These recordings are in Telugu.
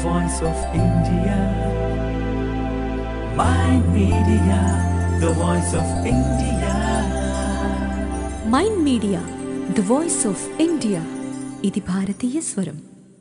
voice of India. My media, the voice of India. Mind media the voice of India ఇది భారతీయ స్వరం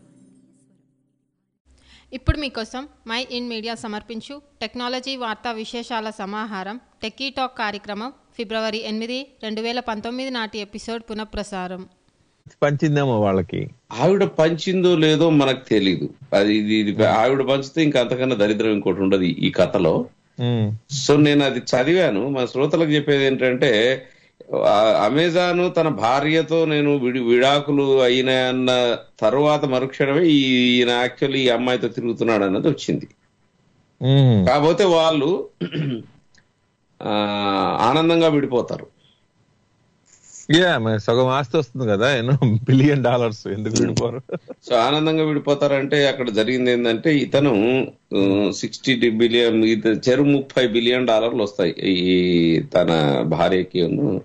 ఇప్పుడు మీకోసం మై ఇన్ మీడియా సమర్పించు టెక్నాలజీ వార్తా విశేషాల సమాహారం టెక్కీ టాక్ కార్యక్రమం ఫిబ్రవరి ఎనిమిది రెండు వేల పంతొమ్మిది నాటి ఎపిసోడ్ పునఃప్రసారం పంచిందేమో వాళ్ళకి ఆవిడ పంచిందో లేదో మనకు తెలీదు అది ఇది ఇది ఆవిడ పంచితే ఇంకా అంతకన్నా దరిద్రం ఇంకోటి ఉండదు ఈ కథలో ఉమ్, సో నేను అది చదివాను మా శ్రోతలకు చెప్పేది ఏంటంటే ఆ, అమెజాన్ తన భార్యతో నేను విడి విడాకులు అయినాయన్న తరువాత మరుక్షణమే ఈయన యాక్చువల్లీ ఈ అమ్మాయితో తిరుగుతున్నాడు అన్నది వచ్చింది ఉమ్, కాకపోతే వాళ్ళు ఆ, ఆనందంగా విడిపోతారు యా మరి సగం ఆస్తి వస్తుంది కదా ఎన్నో బిలియన్ డాలర్స్ ఎందుకు విడిపోరు సో ఆనందంగా విడిపోతారంటే అక్కడ జరిగింది ఏంటంటే ఇతను సిక్స్టీ బిలియన్ చెరు ముప్పై బిలియన్ డాలర్లు వస్తాయి ఈ తన భార్యకి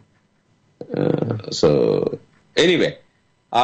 సో ఎనీవే ఆ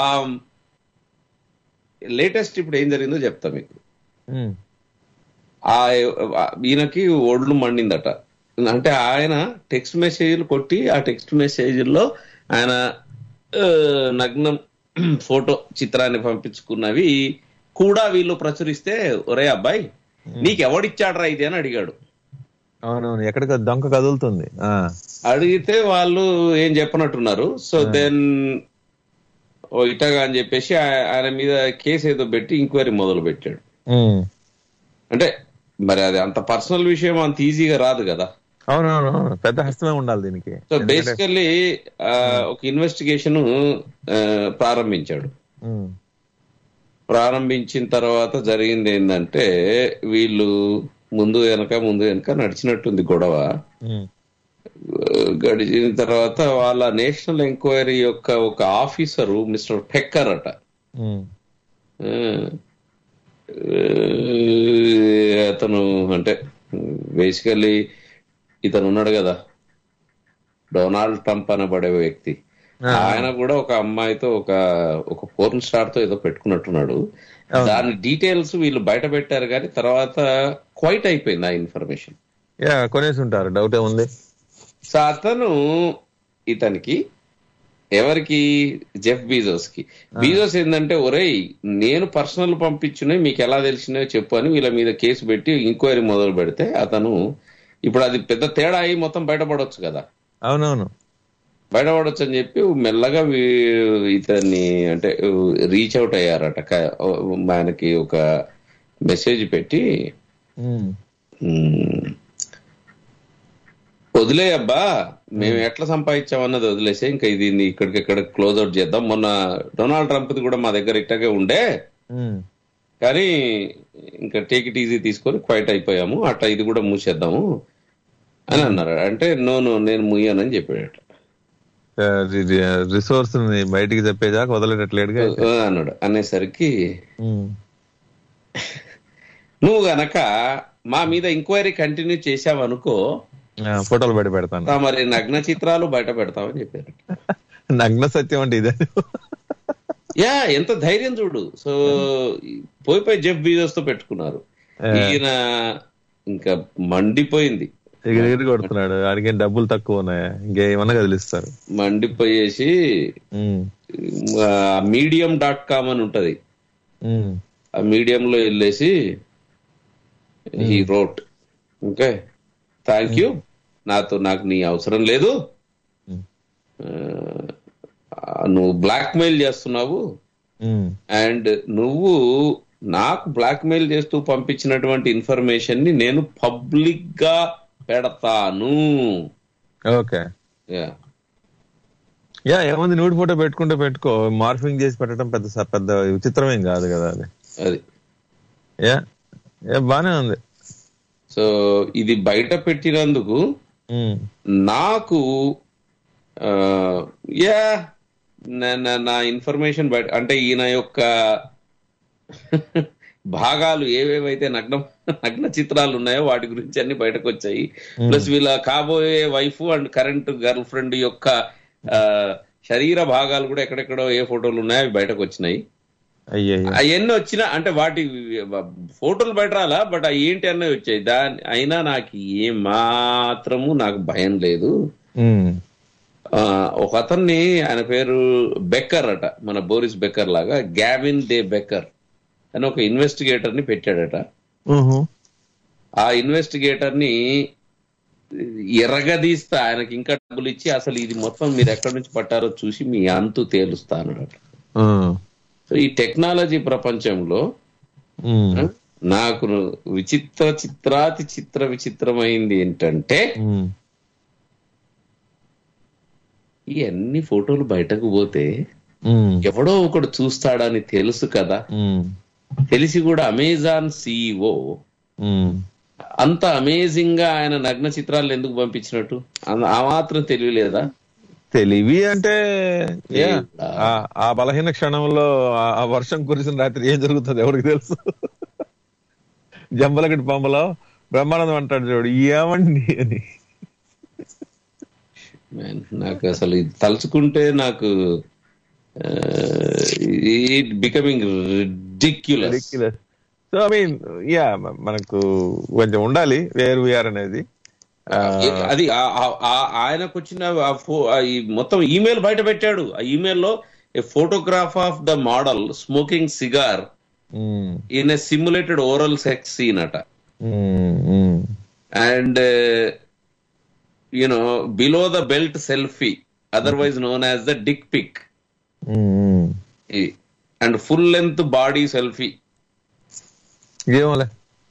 లేటెస్ట్ ఇప్పుడు ఏం జరిగిందో చెప్తా మీకు ఉమ్, ఆ ఈయనకి ఒళ్ళు మండిందట అంటే ఆయన టెక్స్ట్ మెసేజ్లు కొట్టి ఆ టెక్స్ట్ మెసేజ్ల్లో ఆయన ఆ, నగ్నం ఫోటో చిత్రాన్ని పంపించుకున్నవి కూడా వీళ్ళు ప్రచురిస్తే ఒరే అబ్బాయి నీకు ఎవడిచ్చాడ్రా ఇది అని అడిగాడు అవునవును ఎక్కడికి దొంగ కదులుతుంది ఆ, అడిగితే వాళ్ళు ఏం చెప్పనట్టున్నారు సో దెన్ ఓ ఇటగా అని చెప్పేసి ఆ- ఆయన మీద కేసు ఏదో పెట్టి ఎంక్వైరీ మొదలు పెట్టాడు ఉమ్, అంటే మరి అది అంత పర్సనల్ విషయం అంత ఈజీగా రాదు కదా అవునవును అవును. పెద్ద హస్తమే ఉండాలి దీనికి సో బేసికల్లీ ఒక ఇన్వెస్టిగేషన్ ప్రారంభించాడు ఉమ్, ప్రారంభించిన తర్వాత జరిగింది ఏంటంటే వీళ్ళు ముందు వెనక ముందు వెనక నడిచినట్టుంది గొడవ ఉమ్, గడిచిన తర్వాత వాళ్ళ నేషనల్ ఎంక్వైరీ యొక్క ఒక ఆఫీసరు మిస్టర్ ఫెక్కర్ అట ఉమ్, ఆ, అతను అంటే బేసికల్లీ ఇతను ఉన్నాడు కదా డొనాల్డ్ ట్రంప్ అనబడే వ్యక్తి ఆయన కూడా ఒక అమ్మాయితో ఒక ఒక పోర్న్ స్టార్ తో ఏదో పెట్టుకున్నట్టున్నాడు దాని డీటెయిల్స్ వీళ్ళు బయట పెట్టారు కానీ తర్వాత క్వైట్ అయిపోయింది ఆ ఇన్ఫర్మేషన్ యా కొనేసి ఉంటారు డౌట్ ఏముంది సో అతను ఇతనికి ఎవరికి జెఫ్ బీజోస్ కి బీజోస్ ఏంటంటే ఒరేయ్ నేను పర్సనల్ పంపించునే మీకు ఎలా తెలిసినాయో చెప్పు అని వీళ్ళ మీద కేసు పెట్టి ఎంక్వైరీ మొదలు పెడితే అతను ఇప్పుడు అది పెద్ద తేడా అయి మొత్తం బయటపడవచ్చు కదా అవునవును బయటపడొచ్చు అని చెప్పి మెల్లగా వీ- ఇతన్ని అంటే రీచ్ అవుట్ అయ్యారట క- ఆయనకి ఒక మెసేజ్ పెట్టి ఉమ్, "మ్మ్, వదిలే అబ్బా మేము ఎట్లా సంపాదించామన్నది వదిలేసే ఇంకా ఇది ఇక్కడికి ఇక్కడ క్లోజ్ అవుట్ చేద్దాం మొన్న డొనాల్డ్ ట్రంప్ ది కూడా మా దగ్గర ఇట్టగే ఉండే ఉమ్, కానీ ఇంకా టేక్ ఇట్ ఈజీ తీసుకొని క్వైట్ అయిపోయాము అట్లా ఇది కూడా మూసేద్దాము అని అన్నారు అంటే నో నో నేను ముయ్యానని చెప్పాడట ఆ, రి- రి- రిసోర్స్ ని బయటికి చెప్పేదాకా వదిలేటట్లేడుగా "ఆ" అన్నాడు అనేసరికి ఉమ్, నువ్వు గనక మా మీద ఎంక్వైరీ కంటిన్యూ చేసావనుకో ఆ, ఫోటోలు బయట పెడతాను ఆ మరి నగ్న చిత్రాలు బయట పెడతామని చెప్పారు నగ్న సత్యం అంటే ఇదే యా ఎంత ధైర్యం చూడు సో పోయి పోయి జెఫ్ బీజోస్ తో పెట్టుకున్నారు ఈయన ఇంకా మండిపోయింది ఎగిరి ఎగిరి కొడుతున్నాడు ఆడికి ఏం డబ్బులు తక్కువ ఉన్నాయా ఇంకేమన్నా కదిలిస్తారు మండిపోయేసి ఉమ్, మీడియం డాట్ కామ్ అని ఉంటది ఉమ్, ఆ మీడియం లో వెళ్ళేసి ఈ రోట్ ఓకే థ్యాంక్ యూ నాతో నాకు నీ అవసరం లేదు ఉమ్, ఆ, నువ్వు బ్లాక్ మెయిల్ చేస్తున్నావు ఉమ్, అండ్ నువ్వు నాకు బ్లాక్ మెయిల్ చేస్తూ పంపించినటువంటి ఇన్ఫర్మేషన్ ని నేను పబ్లిక్ గా పెడతాను ఓకే Yeah. యా ఏముంది నూడి ఫోటో పెట్టుకుంటే పెట్టుకో మార్ఫింగ్ చేసి పెట్టడం పెద్ద స- పెద్ద విచిత్రమేం కాదు కదా అది అది యా యా బానే ఉంది సో ఇది బయట పెట్టినందుకు ఉమ్, నాకు ఆ, యా నా- నా- నా ఇన్ఫర్మేషన్ బయట అంటే ఈయన యొక్క భాగాలు ఏవేవైతే నగ్న నగ్న చిత్రాలు ఉన్నాయో వాటి గురించి అన్ని బయటకు వచ్చాయి ప్లస్ వీళ్ళ కాబోయే wife and current girlfriend యొక్క ఆ, శరీర భాగాలు కూడా ఎక్కడెక్కడో ఏ ఫోటోలు ఉన్నాయో అవి బయటకు వచ్చినాయి అయ్యయ్యో అవన్నీ వచ్చినా అంటే వాటి ఫోటోలు బయట రాలా బట్ అవి ఏంటి అన్నవి వచ్చాయి దాని అయినా నాకు ఏం మాత్రము నాకు భయం లేదు ఉమ్, ఆ, ఒక అతన్ని ఆయన పేరు బెక్కర్ అట మన బోరిస్ బెక్కర్ లాగా గ్యావిన్ డే బెక్కర్ అని ఒక ఇన్వెస్టిగేటర్ ని పెట్టాడట ఉహు, ఆ ఇన్వెస్టిగేటర్ ని ఎర్రగదీస్తా ఆయనకి ఇంకా డబ్బులు ఇచ్చి అసలు ఇది మొత్తం మీరు ఎక్కడి నుంచి పట్టారో చూసి మీ అంతు తేలుస్తా అన్నాడట ఆ, సో ఈ టెక్నాలజీ ప్రపంచంలో ఉమ్, నాకు విచిత్ర చిత్రాతి చిత్ర విచిత్రమైంది ఏంటంటే ఉమ్, ఈ అన్ని ఫోటోలు బయటకు పోతే ఉమ్, ఎవడో ఒకడు చూస్తాడని తెలుసు కదా ఉమ్, తెలిసి కూడా అమెజాన్ సిఇఓ ఉమ్. అంత అమేజింగ్ గా ఆయన నగ్న చిత్రాలు ఎందుకు పంపించినట్టు అన్న- ఆ మాత్రం తెలియలేదా తెలివి అంటే యా, దేవుడా. ఆ- ఆ బలహీన క్షణంలో ఆ- ఆ వర్షం కురిసిన రాత్రి ఏం జరుగుతుంది ఎవరికి తెలుసు జంబలగడ్డి పంపలో బ్రహ్మానందం అంటాడు చూడు ఏమండి అని Man, నాకు అసలు ఇది తలుచుకుంటే నాకు becoming ridiculous so I mean yeah మనకు కొంచెం ఉండాలి వేరు వీఆర్ అనేది ఆ, అది ఆ- ఆ- ఆ- ఆయనకు వచ్చిన ఆ ఫో- ఆ ఈ మొత్తం ఈమెయిల్ బయట పెట్టాడు ఆ ఈమెయిల్లో a photograph of the model smoking cigar um, in a simulated oral sex scene అట um, um, and you know below the belt selfie otherwise known as the dick pic um, um. And full length body selfie ఏమోలే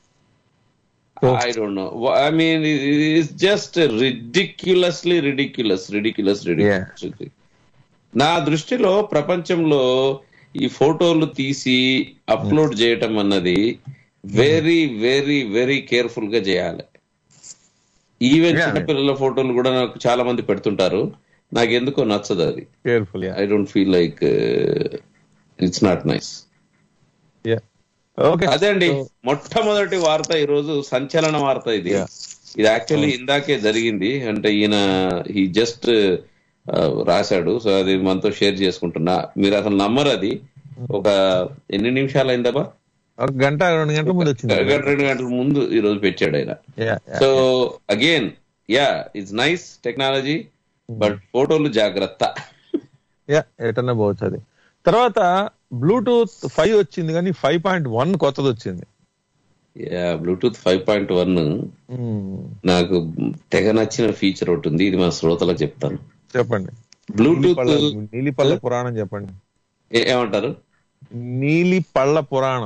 I don't know I mean it's just ridiculously ridiculous ridiculous ridiculous నా దృష్టిలో ప్రపంచంలో ఈ ఫోటోలు తీసి అప్లోడ్ చేయటం అన్నది వెరీ వెరీ వెరీ కేర్ఫుల్ గా చేయాలి ఈవెన్ Yeah. చిన్నపిల్లల ఫోటోలు కూడా నాకు చాలా మంది పెడుతుంటారు నాకు ఎందుకో నచ్చదు అది careful yeah I don't feel like it's not nice yeah okay అదే అండి మొట్టమొదటి వార్త ఈ రోజు సంచలన వార్త ఇది Yeah. ఇది యాక్చువల్లీ ఇందాకే జరిగింది అంటే ఈయన ఈ జస్ట్ రాశాడు సో అది మనతో షేర్ చేసుకుంటున్నా మీరు అసలు నమ్మరు అది ఒక ఎన్ని నిమిషాలు అయిందబ్బా ఒక గంట రెండు గంటల ముందు వచ్చింది గంట రెండు గంటల ముందు ఈ రోజు పెట్టాడు ఆయన yeah so again yeah it's nice technology but ఫోటోలు జాగ్రత్త యా ఎటన్నా పోవచ్చు అది తర్వాత బ్లూటూత్ ఫైవ్ వచ్చింది కానీ ఫైవ్ పాయింట్ వన్ కొత్తది వచ్చింది yeah bluetooth five point one నాకు తెగ నచ్చిన ఫీచర్ ఒకటి ఉంది ఇది మా శ్రోతలకు చెప్తాను చెప్పండి బ్లూటూత్ నీలిపళ్ళ- నీలిపళ్ళ పురాణం చెప్పండి ఏ- ఏమంటారు నీలి పళ్ళ పురాణం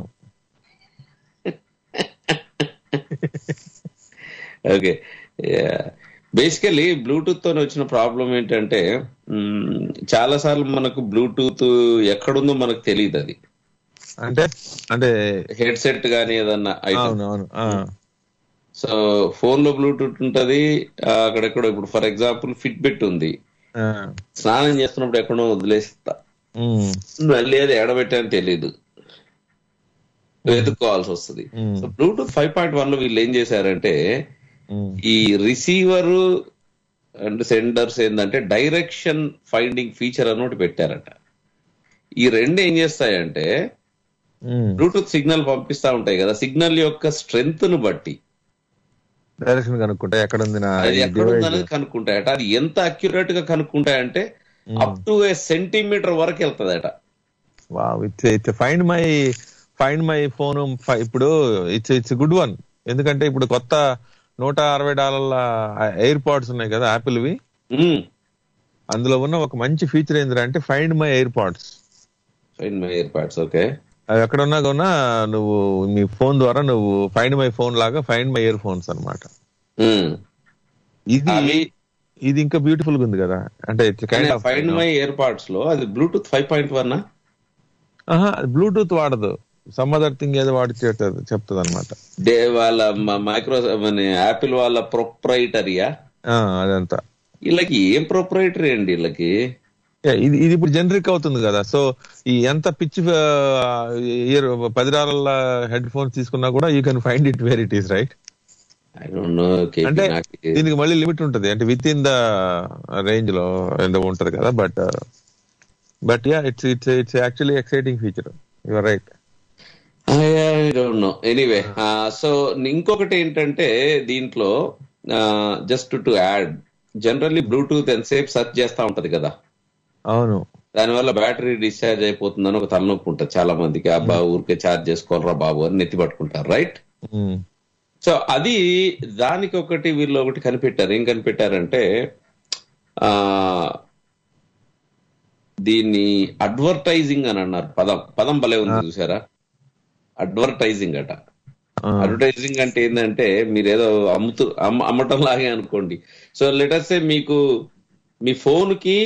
ఓకే బేసికలీ బ్లూటూత్ తో వచ్చిన ప్రాబ్లం ఏంటంటే మ్, చాలా సార్లు మనకు బ్లూటూత్ ఎక్కడుందో మనకు తెలియదు అది అంటే అంటే హెడ్ సెట్ గానీ ఏదన్నా ఐటమ్ అవును అవును ఆ, సో ఫోన్ లో బ్లూటూత్ ఉంటది ఆ, అక్కడెక్కడో ఇప్పుడు ఫర్ ఎగ్జాంపుల్ ఫిట్ బిట్ ఉంది ఆ, స్నానం చేస్తున్నప్పుడు ఎక్కడో వదిలేస్తా ఉమ్, మళ్ళీ అది ఎడబెట్టాని తెలీదు వెతుక్కోవాల్సి వస్తుంది Hmm. So bluetooth five point one లో వీళ్ళు ఏం చేశారంటే ఉమ్, ఈ రిసీవర్ అండ్ సెండర్స్ ఏంటంటే డైరెక్షన్ ఫైండింగ్ ఫీచర్ అని ఒకటి పెట్టారట ఈ రెండు ఏం చేస్తాయంటే ఉమ్. బ్లూటూత్ సిగ్నల్ పంపిస్తా ఉంటాయి కదా సిగ్నల్ యొక్క స్ట్రెంగ్త్ ను బట్టి డైరెక్షన్ కనుక్కుంటా ఎక్కడ ఉంది నా అది ఈ ఎక్కడ device? ఉందనేది కనుక్కుంటాయట అది ఎంత అక్యురేట్ గా కనుక్కుంటాయంటే అప్ టు ఏ సెంటీమీటర్ వరకు వెళ్తుందట wow it's it's find my find my phone ఇప్పుడు ఇట్స్ ఇట్స్ గుడ్ వన్ ఎందుకంటే ఇప్పుడు కొత్త నూట అరవై డాలర్ల ఎయిర్ పాడ్స్ ఉన్నాయి కదా యాపిల్వి ఉమ్. అందులో ఉన్న ఒక మంచి ఫీచర్ ఏంటంటే అంటే find my AirPods find my EarPods okay అవి ఎక్కడ ఉన్నా కూడా నువ్వు మీ ఫోన్ ద్వారా నువ్వు ఫైండ్ మై ఫోన్ లాగా ఫైండ్ మై ఇయర్ ఫోన్స్ అనమాట ఇది అవి ఇది ఇంకా బ్యూటిఫుల్ గా ఉంది కదా అంటే it's kind of find my EarPods లో అది bluetooth five point one bluetooth వాడదు సమ్ అదర్ థింగ్ ఏదో వాడి చెప్తుంది చెప్తుంది అనమాట డే వాళ్ళ మైక్రో యాపిల్ వాళ్ళ ప్రొప్రైటరియా అదంతా వీళ్ళకి ఏం ప్రొప్రైటరీ అండి వీళ్ళకి Yeah, ఇది ఇది ఇప్పుడు జనరిక్ అవుతుంది కదా సో ఈ ఎంత పిచ్ ఇయర్ పది డాలర్ల హెడ్ ఫోన్స్ తీసుకున్నా కూడా you can find it where it is right I don't know అంటే దీనికి మళ్ళీ లిమిట్ ఉంటది అంటే విత్ ఇన్ ద రేంజ్ లో ఏదో ఉంటది కదా but but yeah it's it's it's actually exciting feature you're right no anyway so ఇంకొకటి ఏంటంటే దీంట్లో just to add generally bluetooth ఎంతసేపు సెర్చ్ చేస్తా ఉంటది కదా అవును దానివల్ల బ్యాటరీ డిశ్చార్జ్ అయిపోతుందని ఒక తలనొప్పి ఉంటుంది చాలా మందికి అబ్బా ఊరికే ఛార్జ్ చేసుకోవాలరా బాబు అని నెత్తి పట్టుకుంటారు రైట్ ఉమ్, సో అది దానికి ఒకటి వీళ్ళు ఒకటి కనిపెట్టారు ఏం కనిపెట్టారంటే ఆ దీన్ని అడ్వర్టైజింగ్ అని అన్నారు పదం పదం భలే ఉంది చూసారా అడ్వర్టైజింగ్ అట ఆ, అడ్వర్టైజింగ్ అంటే ఏంటంటే మీరు ఏదో అమ్ముతూ అమ్మ- అమ్మటం లాగే అనుకోండి సో లెటర్స్ మీకు మీ ఫోన్ కి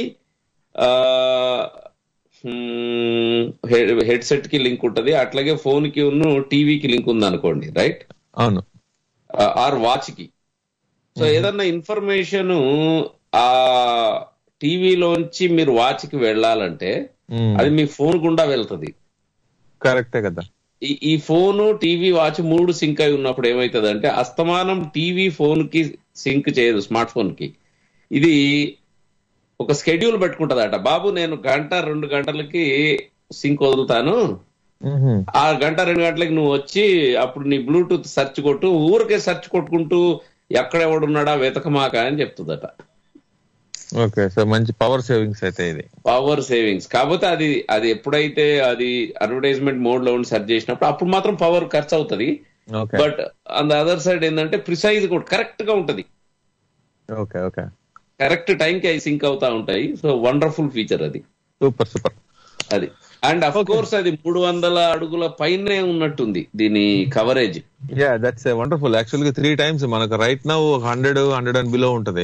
హెడ్ సెట్ కి లింక్ ఉంటది అట్లాగే ఫోన్ కి ఉన్న టీవీకి లింక్ ఉంది అనుకోండి రైట్ అవును ఆర్ వాచ్ కి సో ఏదన్నా ఇన్ఫర్మేషన్ ఆ టీవీలోంచి మీరు వాచ్ కి వెళ్ళాలంటే ఉమ్, అది మీ ఫోన్ గుండా వెళ్తది కరెక్టే కదా ఈ ఈ ఫోను టీవీ వాచ్ మూడు సింక్ అయి ఉన్నప్పుడు ఏమవుతుంది అంటే అస్తమానం టీవీ ఫోన్ కి సింక్ చేయదు స్మార్ట్ ఫోన్ కి ఇది ఒక స్కెడ్యూల్ పెట్టుకుంటదట బాబు నేను గంట రెండు గంటలకి సింక్ వదులుతాను ఉహు, ఆ గంట రెండు గంటలకి నువ్వు వచ్చి అప్పుడు నీ బ్లూటూత్ సెర్చ్ కొట్టు ఊరికే సెర్చ్ కొట్టుకుంటూ ఎక్కడ ఎవడున్నాడా వెతకమాక అని చెప్తుందట ఓకే సో మంచి పవర్ సేవింగ్స్ అయితే ఇది పవర్ సేవింగ్స్ కాకపోతే అది అది ఎప్పుడైతే అది అడ్వర్టైజ్మెంట్ మోడ్ లో ఉండి సెర్చ్ చేసినప్పుడు అప్పుడు మాత్రం పవర్ ఖర్చు అవుతుంది okay but on the other side ఏంటంటే ప్రిసైజ్ కూడా కరెక్ట్ గా ఉంటది ఓకే ఓకే కరెక్ట్ టైం కి అవి సింక్ అవుతా ఉంటాయి సో వండర్ఫుల్ ఫీచర్ అది సూపర్ సూపర్ అది అండ్ అఫ్ కోర్స్ అది మూడు వందల అడుగుల పైనే ఉన్నట్టుంది దీని coverage yeah that's wonderful actual గా త్రీ టైమ్స్ మనకు right now hundred hundred and below ఉంటది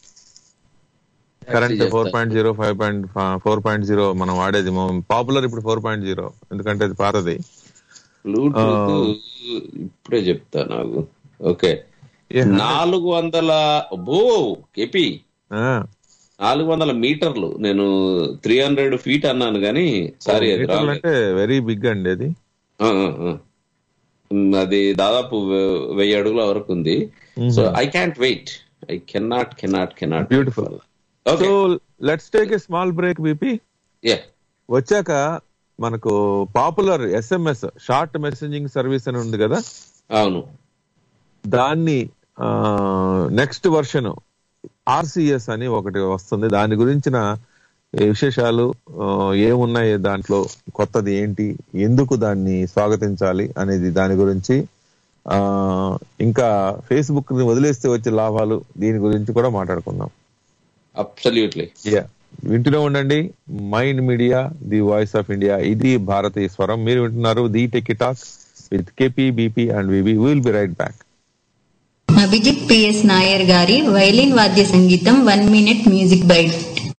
కరెంట్ చేస్తారు. Four point zero five point four point zero మనం వాడేది పాపులర్ ఇప్పుడు ఫోర్ పాయింట్ జీరో ఎందుకంటే అది పాతది బ్లూటూత్ ఇప్పుడే చెప్తా నాకు ఓకే Yeah. నాలుగు వందల బో కేపీ ఆ, నాలుగు వందల మీటర్లు నేను త్రీ హండ్రెడ్ ఫీట్ అన్నాను కానీ సారీ అది మీటర్లు రాలేదు. అంటే వెరీ బిగ్ అండి అది ఆ, ఆ, ఆ. ఉమ్, అది దాదాపు వె- వెయ్యి అడుగుల వరకు ఉంది so I can't wait I cannot cannot cannot beautiful okay so let's take a small break BP yeah వచ్చాక మనకు popular SMS short messaging service అని ఉంది కదా అవును దాన్ని నెక్స్ట్ వర్షన్ ఆర్సిఎస్ అని ఒకటి వస్తుంది దాని గురించిన విశేషాలు ఆ, ఏమున్నాయి దాంట్లో కొత్తది ఏంటి ఎందుకు దాన్ని స్వాగతించాలి అనేది దాని గురించి ఆ ఇంకా ఫేస్బుక్ ని వదిలేస్తే వచ్చే లాభాలు దీని గురించి కూడా మాట్లాడుకుందాం అబ్సల్యూట్లీ యా వింటూనే ఉండండి Mind media the voice of India ఇది భారతీయ స్వరం మీరు వింటున్నారు the tech talk with KP BP and VV will be right back Abhijit P నాయర్ గారి వైలిన్ వాద్య సంగీతం one minute music bite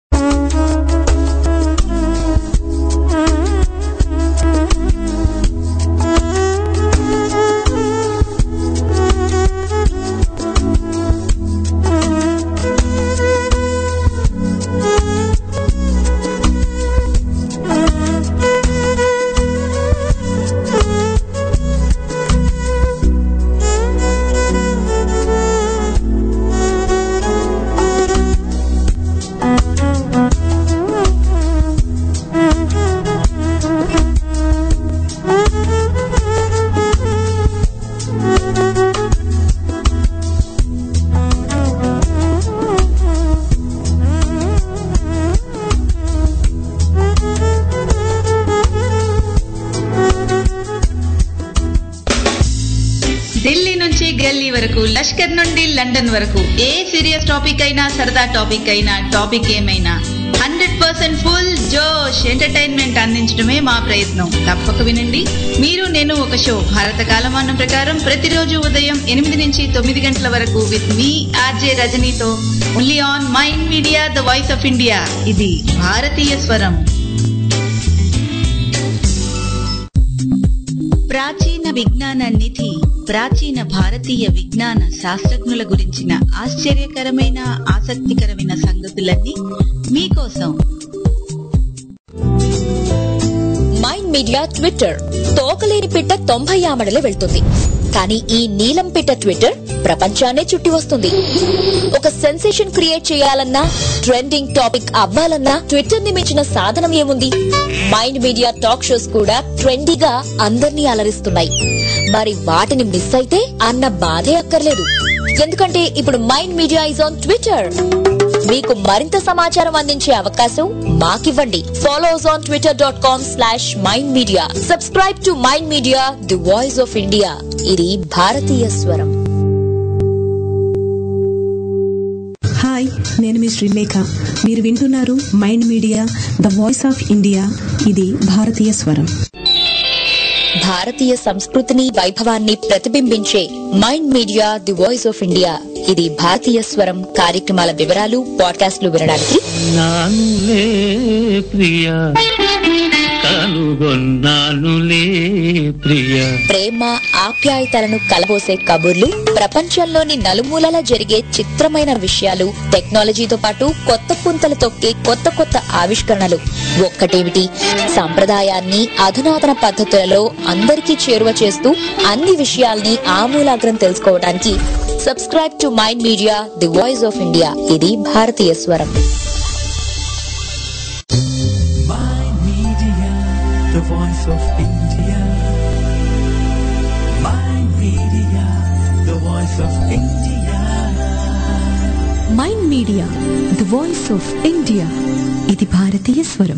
Delhi నుంచి గల్లీ వరకు లష్కర్ నుండి లండన్ వరకు ఏ సీరియస్ టాపిక్ అయినా సరదా టాపిక్ అయినా టాపిక్ ఏమైనా హండ్రెడ్ పర్సెంట్ ఫుల్ జోష్ ఎంటర్టైన్మెంట్ అందించడమే మా ప్రయత్నం తప్పక వినండి మీరు నేను ఒక షో భారత కాలమానం ప్రకారం ప్రతిరోజు ఉదయం ఎనిమిది నుంచి తొమ్మిది గంటల వరకు విత్ మీ ఆర్జే రజనీతో only on Mind media the voice of India ఇది భారతీయ స్వరం ప్రాచీన విజ్ఞాన నిధి ప్రాచీన భారతీయ విజ్ఞాన శాస్త్రజ్ఞుల గురించిన ఆశ్చర్యకరమైన ఆసక్తికరమైన సంగతులన్నీ మీకోసం మైండ్ మీడియా ట్విట్టర్ తోకలేని పిట్ట తొంభై ఆమడలే వెళ్తుంది కానీ ఈ నీలం పిట్ట ట్విట్టర్ ప్రపంచాన్నే చుట్టి వస్తుంది ఒక సెన్సేషన్ క్రియేట్ చేయాలన్నా ట్రెండింగ్ టాపిక్ అవ్వాలన్నా ట్విట్టర్ ని మించిన సాధనం ఏముంది మైండ్ మీడియా టాక్ షోస్ కూడా ట్రెండీగా అందర్నీ అలరిస్తున్నాయి మరి వాటిని మిస్ అయితే అన్న బాధే అక్కర్లేదు ఎందుకంటే ఇప్పుడు Mind Media is on Twitter మీకు మరింత సమాచారం అందించే అవకాశం మాకివ్వండి follow us on Twitter dot com slash mind media subscribe to mind media the voice of India ఇది భారతీయ స్వరం హాయ్ నేను మీ శ్రీలేఖ మీరు వింటున్నారు mind media the voice of India ఇది భారతీయ స్వరం భారతీయ సంస్కృతిని వైభవాన్ని ప్రతిబింబించే Mind media the voice of India ఇది భారతీయ స్వరం కార్యక్రమాల వివరాలు పాడ్కాస్ట్లు వినడానికి నానులే ప్రియ కనుగొన్నానులే ప్రియ ప్రేమ ఆప్యాయతలను కలబోసే కబుర్లు ప్రపంచంలోని నలుమూలలా జరిగే చిత్రమైన విషయాలు టెక్నాలజీతో పాటు కొత్త పుంతలు తొక్కే కొత్త కొత్త ఆవిష్కరణలు ఒక్కటేమిటి సంప్రదాయాన్ని అధునాతన పద్ధతులలో అందరికీ చేరువ చేస్తూ అన్ని విషయాల్ని ఆమూలాగ్రం తెలుసుకోవడానికి subscribe to mind media the voice of India ఇది భారతీయ స్వరం Mind Media, the voice of India. Mind Media, the voice of India. Mind media the voice of India ఇది భారతీయ స్వరం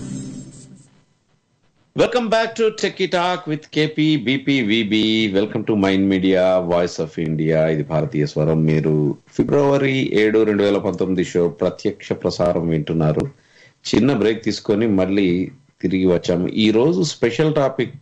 welcome back to techie talk with KP BP VB welcome to mind media voice of India ఇది భారతీయ స్వరం మీరు ఫిబ్రవరి ఏడు రెండు వేల పంతొమ్మిది షో ప్రత్యక్ష ప్రసారం వింటున్నారు చిన్న బ్రేక్ తీసుకొని మళ్ళీ తిరిగి వచ్చాము ఈ రోజు స్పెషల్ టాపిక్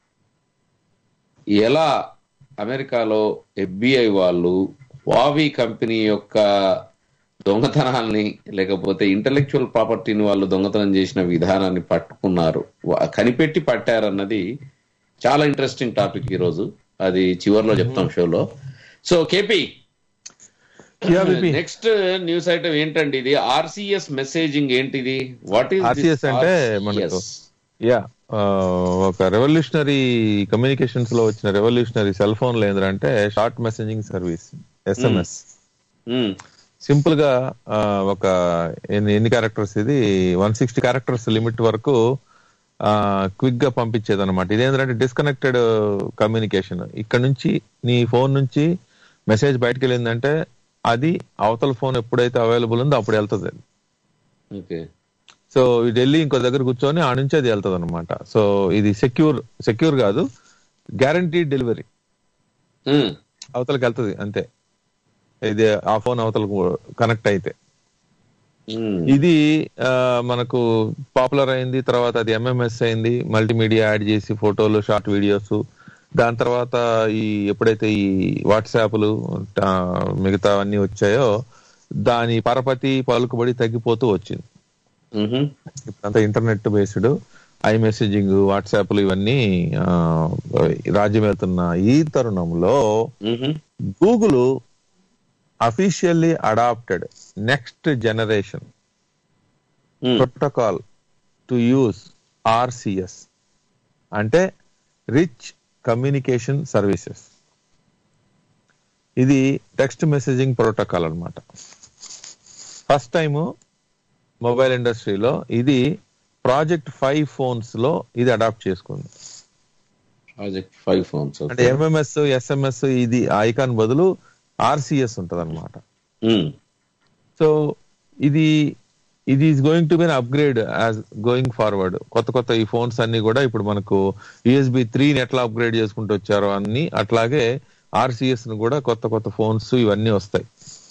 ఎలా అమెరికాలో ఎఫ్బిఐ వాళ్ళు వావి కంపెనీ యొక్క దొంగతనాల్ని లేకపోతే ఇంటలెక్చువల్ ప్రాపర్టీని వాళ్ళు దొంగతనం చేసిన విధానాన్ని పట్టుకున్నారు వా- కనిపెట్టి పట్టారన్నది చాలా ఇంట్రెస్టింగ్ టాపిక్ ఈ రోజు అది చివర్లో చెప్తాం షోలో so KP Yeah, VP. Next news item ఏంటండి ఇది ఆర్సిఎస్ మెసేజింగ్ ఏంటిది వాట్ ఈస్ ఆర్సిఎస్ అంటే మనకు యా ఒక రెవల్యూషనరీ కమ్యూనికేషన్స్ లో వచ్చిన రెవల్యూషనరీ సెల్ ఫోన్ ఏంటంటే short messaging service SMS simple గా ఆ, ఒక ఎన్ని ఎన్ని క్యారెక్టర్స్ ఇది వన్ సిక్స్టీ క్యారెక్టర్స్ లిమిట్ వరకు క్విక్ గా పంపించేది అనమాట ఇదేంటంటే డిస్కనెక్టెడ్ కమ్యూనికేషన్ ఇక్కడ నుంచి నీ ఫోన్ నుంచి మెసేజ్ బయటకు వెళ్ళిందంటే అది అవతల ఫోన్ ఎప్పుడైతే అవైలబుల్ ఉందో అప్పుడు వెళ్తుంది అది ఓకే సో ఇది వెళ్ళి ఇంకో దగ్గర కూర్చొని ఆ నుంచి అది వెళ్తుంది అనమాట సో ఇది సెక్యూర్ సెక్యూర్ కాదు గ్యారంటీ డెలివరీ అవతలకి వెళ్తుంది అంతే ఇది ఆ ఫోన్ అవతలకు కనెక్ట్ అయితే ఇది ఆ, మనకు పాపులర్ అయింది తర్వాత అది ఎంఎంఎస్ అయింది మల్టీమీడియా యాడ్ చేసి ఫోటోలు షార్ట్ వీడియోస్ దాని తర్వాత ఈ ఎప్పుడైతే ఈ వాట్సాప్లు ఆ, మిగతా అన్ని వచ్చాయో దాని పరపతి పలుకుబడి తగ్గిపోతూ వచ్చింది ఇప్పుడంతా ఇంటర్నెట్ బేస్డ్ ఐ మెసేజింగ్ వాట్సాప్లు ఇవన్నీ ఆ, రాజ్యం వెళ్తున్న ఈ తరుణంలో Google officially adopted next generation protocol to use RCS అంటే రిచ్ కమ్యూనికేషన్ సర్వీసెస్ ఇది టెక్స్ట్ మెసేజింగ్ ప్రోటోకాల్ అన్నమాట ఫస్ట్ టైము మొబైల్ ఇండస్ట్రీలో ఇది ప్రాజెక్ట్ ఫైవ్ ఫోన్స్ లో ఇది అడాప్ట్ చేసుకుంది ప్రాజెక్ట్ ఫైవ్ ఫోన్స్ అంటే ఎంఎంఎస్ ఎస్ఎంఎస్ ఇది ఐకాన్ బదులు ఆర్సిఎస్ ఉంటది అనమాట సో ఇది ఇది is going to be upgrade as going forward కొత్త కొత్త ఈ ఫోన్స్ అన్ని కూడా ఇప్పుడు మనకు యూఎస్బి త్రీని ఎట్లా అప్గ్రేడ్ చేసుకుంటూ వచ్చారో అన్ని అట్లాగే ఆర్సిఎస్ ను కూడా కొత్త కొత్త ఫోన్స్ ఇవన్నీ వస్తాయి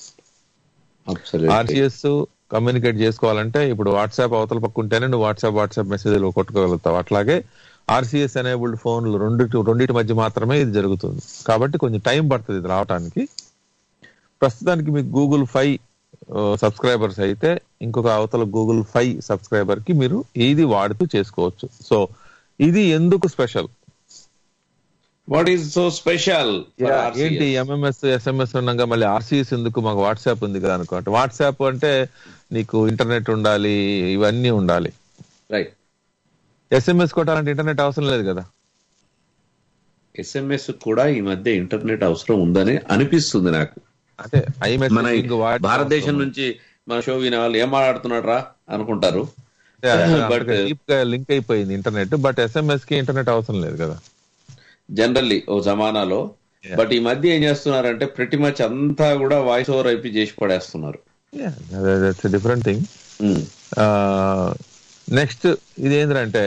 ఆర్సిఎస్ కమ్యూనికేట్ చేసుకోవాలంటే ఇప్పుడు వాట్సాప్ అవతల పక్కుంటేనే నువ్వు వాట్సాప్ వాట్సాప్ మెసేజ్లు కొట్టుకోగలుగుతావు అట్లాగే ఆర్సిఎస్ ఎనేబుల్డ్ ఫోన్లు రెండు రెండింటి మధ్య మాత్రమే ఇది జరుగుతుంది కాబట్టి కొంచెం టైం పడుతుంది ఇది రావడానికి ప్రస్తుతానికి మీకు గూగుల్ ఫైవ్ సబ్స్క్రైబర్స్ అయితే ఇంకొక అవతల గూగుల్ ఫైవ్ సబ్స్క్రైబర్ కి మీరు ఇది వాడుతూ చేసుకోవచ్చు సో ఇది ఎందుకు special what is so special ఏంటి ఎంఎంఎస్ ఎస్ఎంఎస్ ఉండగా మళ్ళీ ఆర్సీఎస్ ఎందుకు మాకు వాట్సాప్ ఉంది కదా అనుకో వాట్సాప్ అంటే నీకు ఇంటర్నెట్ ఉండాలి ఇవన్నీ ఉండాలి రైట్ ఎస్ఎంఎస్ కొట్టాలంటే ఇంటర్నెట్ అవసరం లేదు కదా ఎస్ఎంఎస్ కూడా ఈ మధ్య ఇంటర్నెట్ అవసరం ఉందని అనిపిస్తుంది నాకు అంటే ఐ మన ఈ మెసేజింగ్ వాడి భారతదేశం నుంచి మన షో వినే వాళ్ళు ఏం మాట్లాడుతున్నాడు రా అనుకుంటారు బట్ డీప్ గా లింక్ అయిపోయింది ఇంటర్నెట్ బట్ ఎస్ఎంఎస్ కి ఇంటర్నెట్ అవసరం లేదు కదా జనరల్లీ ఓ జమానాలో బట్ ఈ మధ్య ఏం చేస్తున్నారంటే ప్రతి మచ్ అంతా కూడా వాయిస్ ఓవర్ అయిపి చేసి పడేస్తున్నారు దట్స్ డిఫరెంట్ థింగ్ నెక్స్ట్ ఇది ఏంటంటే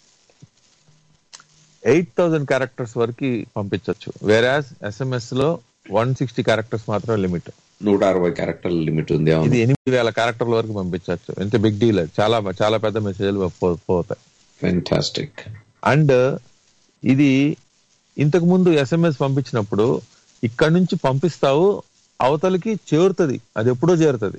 ఎయిట్ థౌసండ్ క్యారెక్టర్స్ వరకు పంపించవచ్చు వేరాజ్ ఎస్ఎంఎస్ లో వన్ సిక్స్టీ క్యారెక్టర్స్ మాత్రమే లిమిట్ నూట అరవై క్యారెక్టర్ల లిమిట్ ఉంది అవును. ఇది ఎనిమిది వేల క్యారెక్టర్ల వరకు పంపించవచ్చు ఎంత బిగ్ డీల్ చాలా చాలా పెద్ద మెసేజ్లు పోతాయి ఫెంటాస్టిక్ అండ్ ఇది ఇంతకు ముందు ఎస్ఎంఎస్ పంపించినప్పుడు ఇక్కడ నుంచి పంపిస్తావు అవతలకి చేరుతుంది అది ఎప్పుడో చేరుతుంది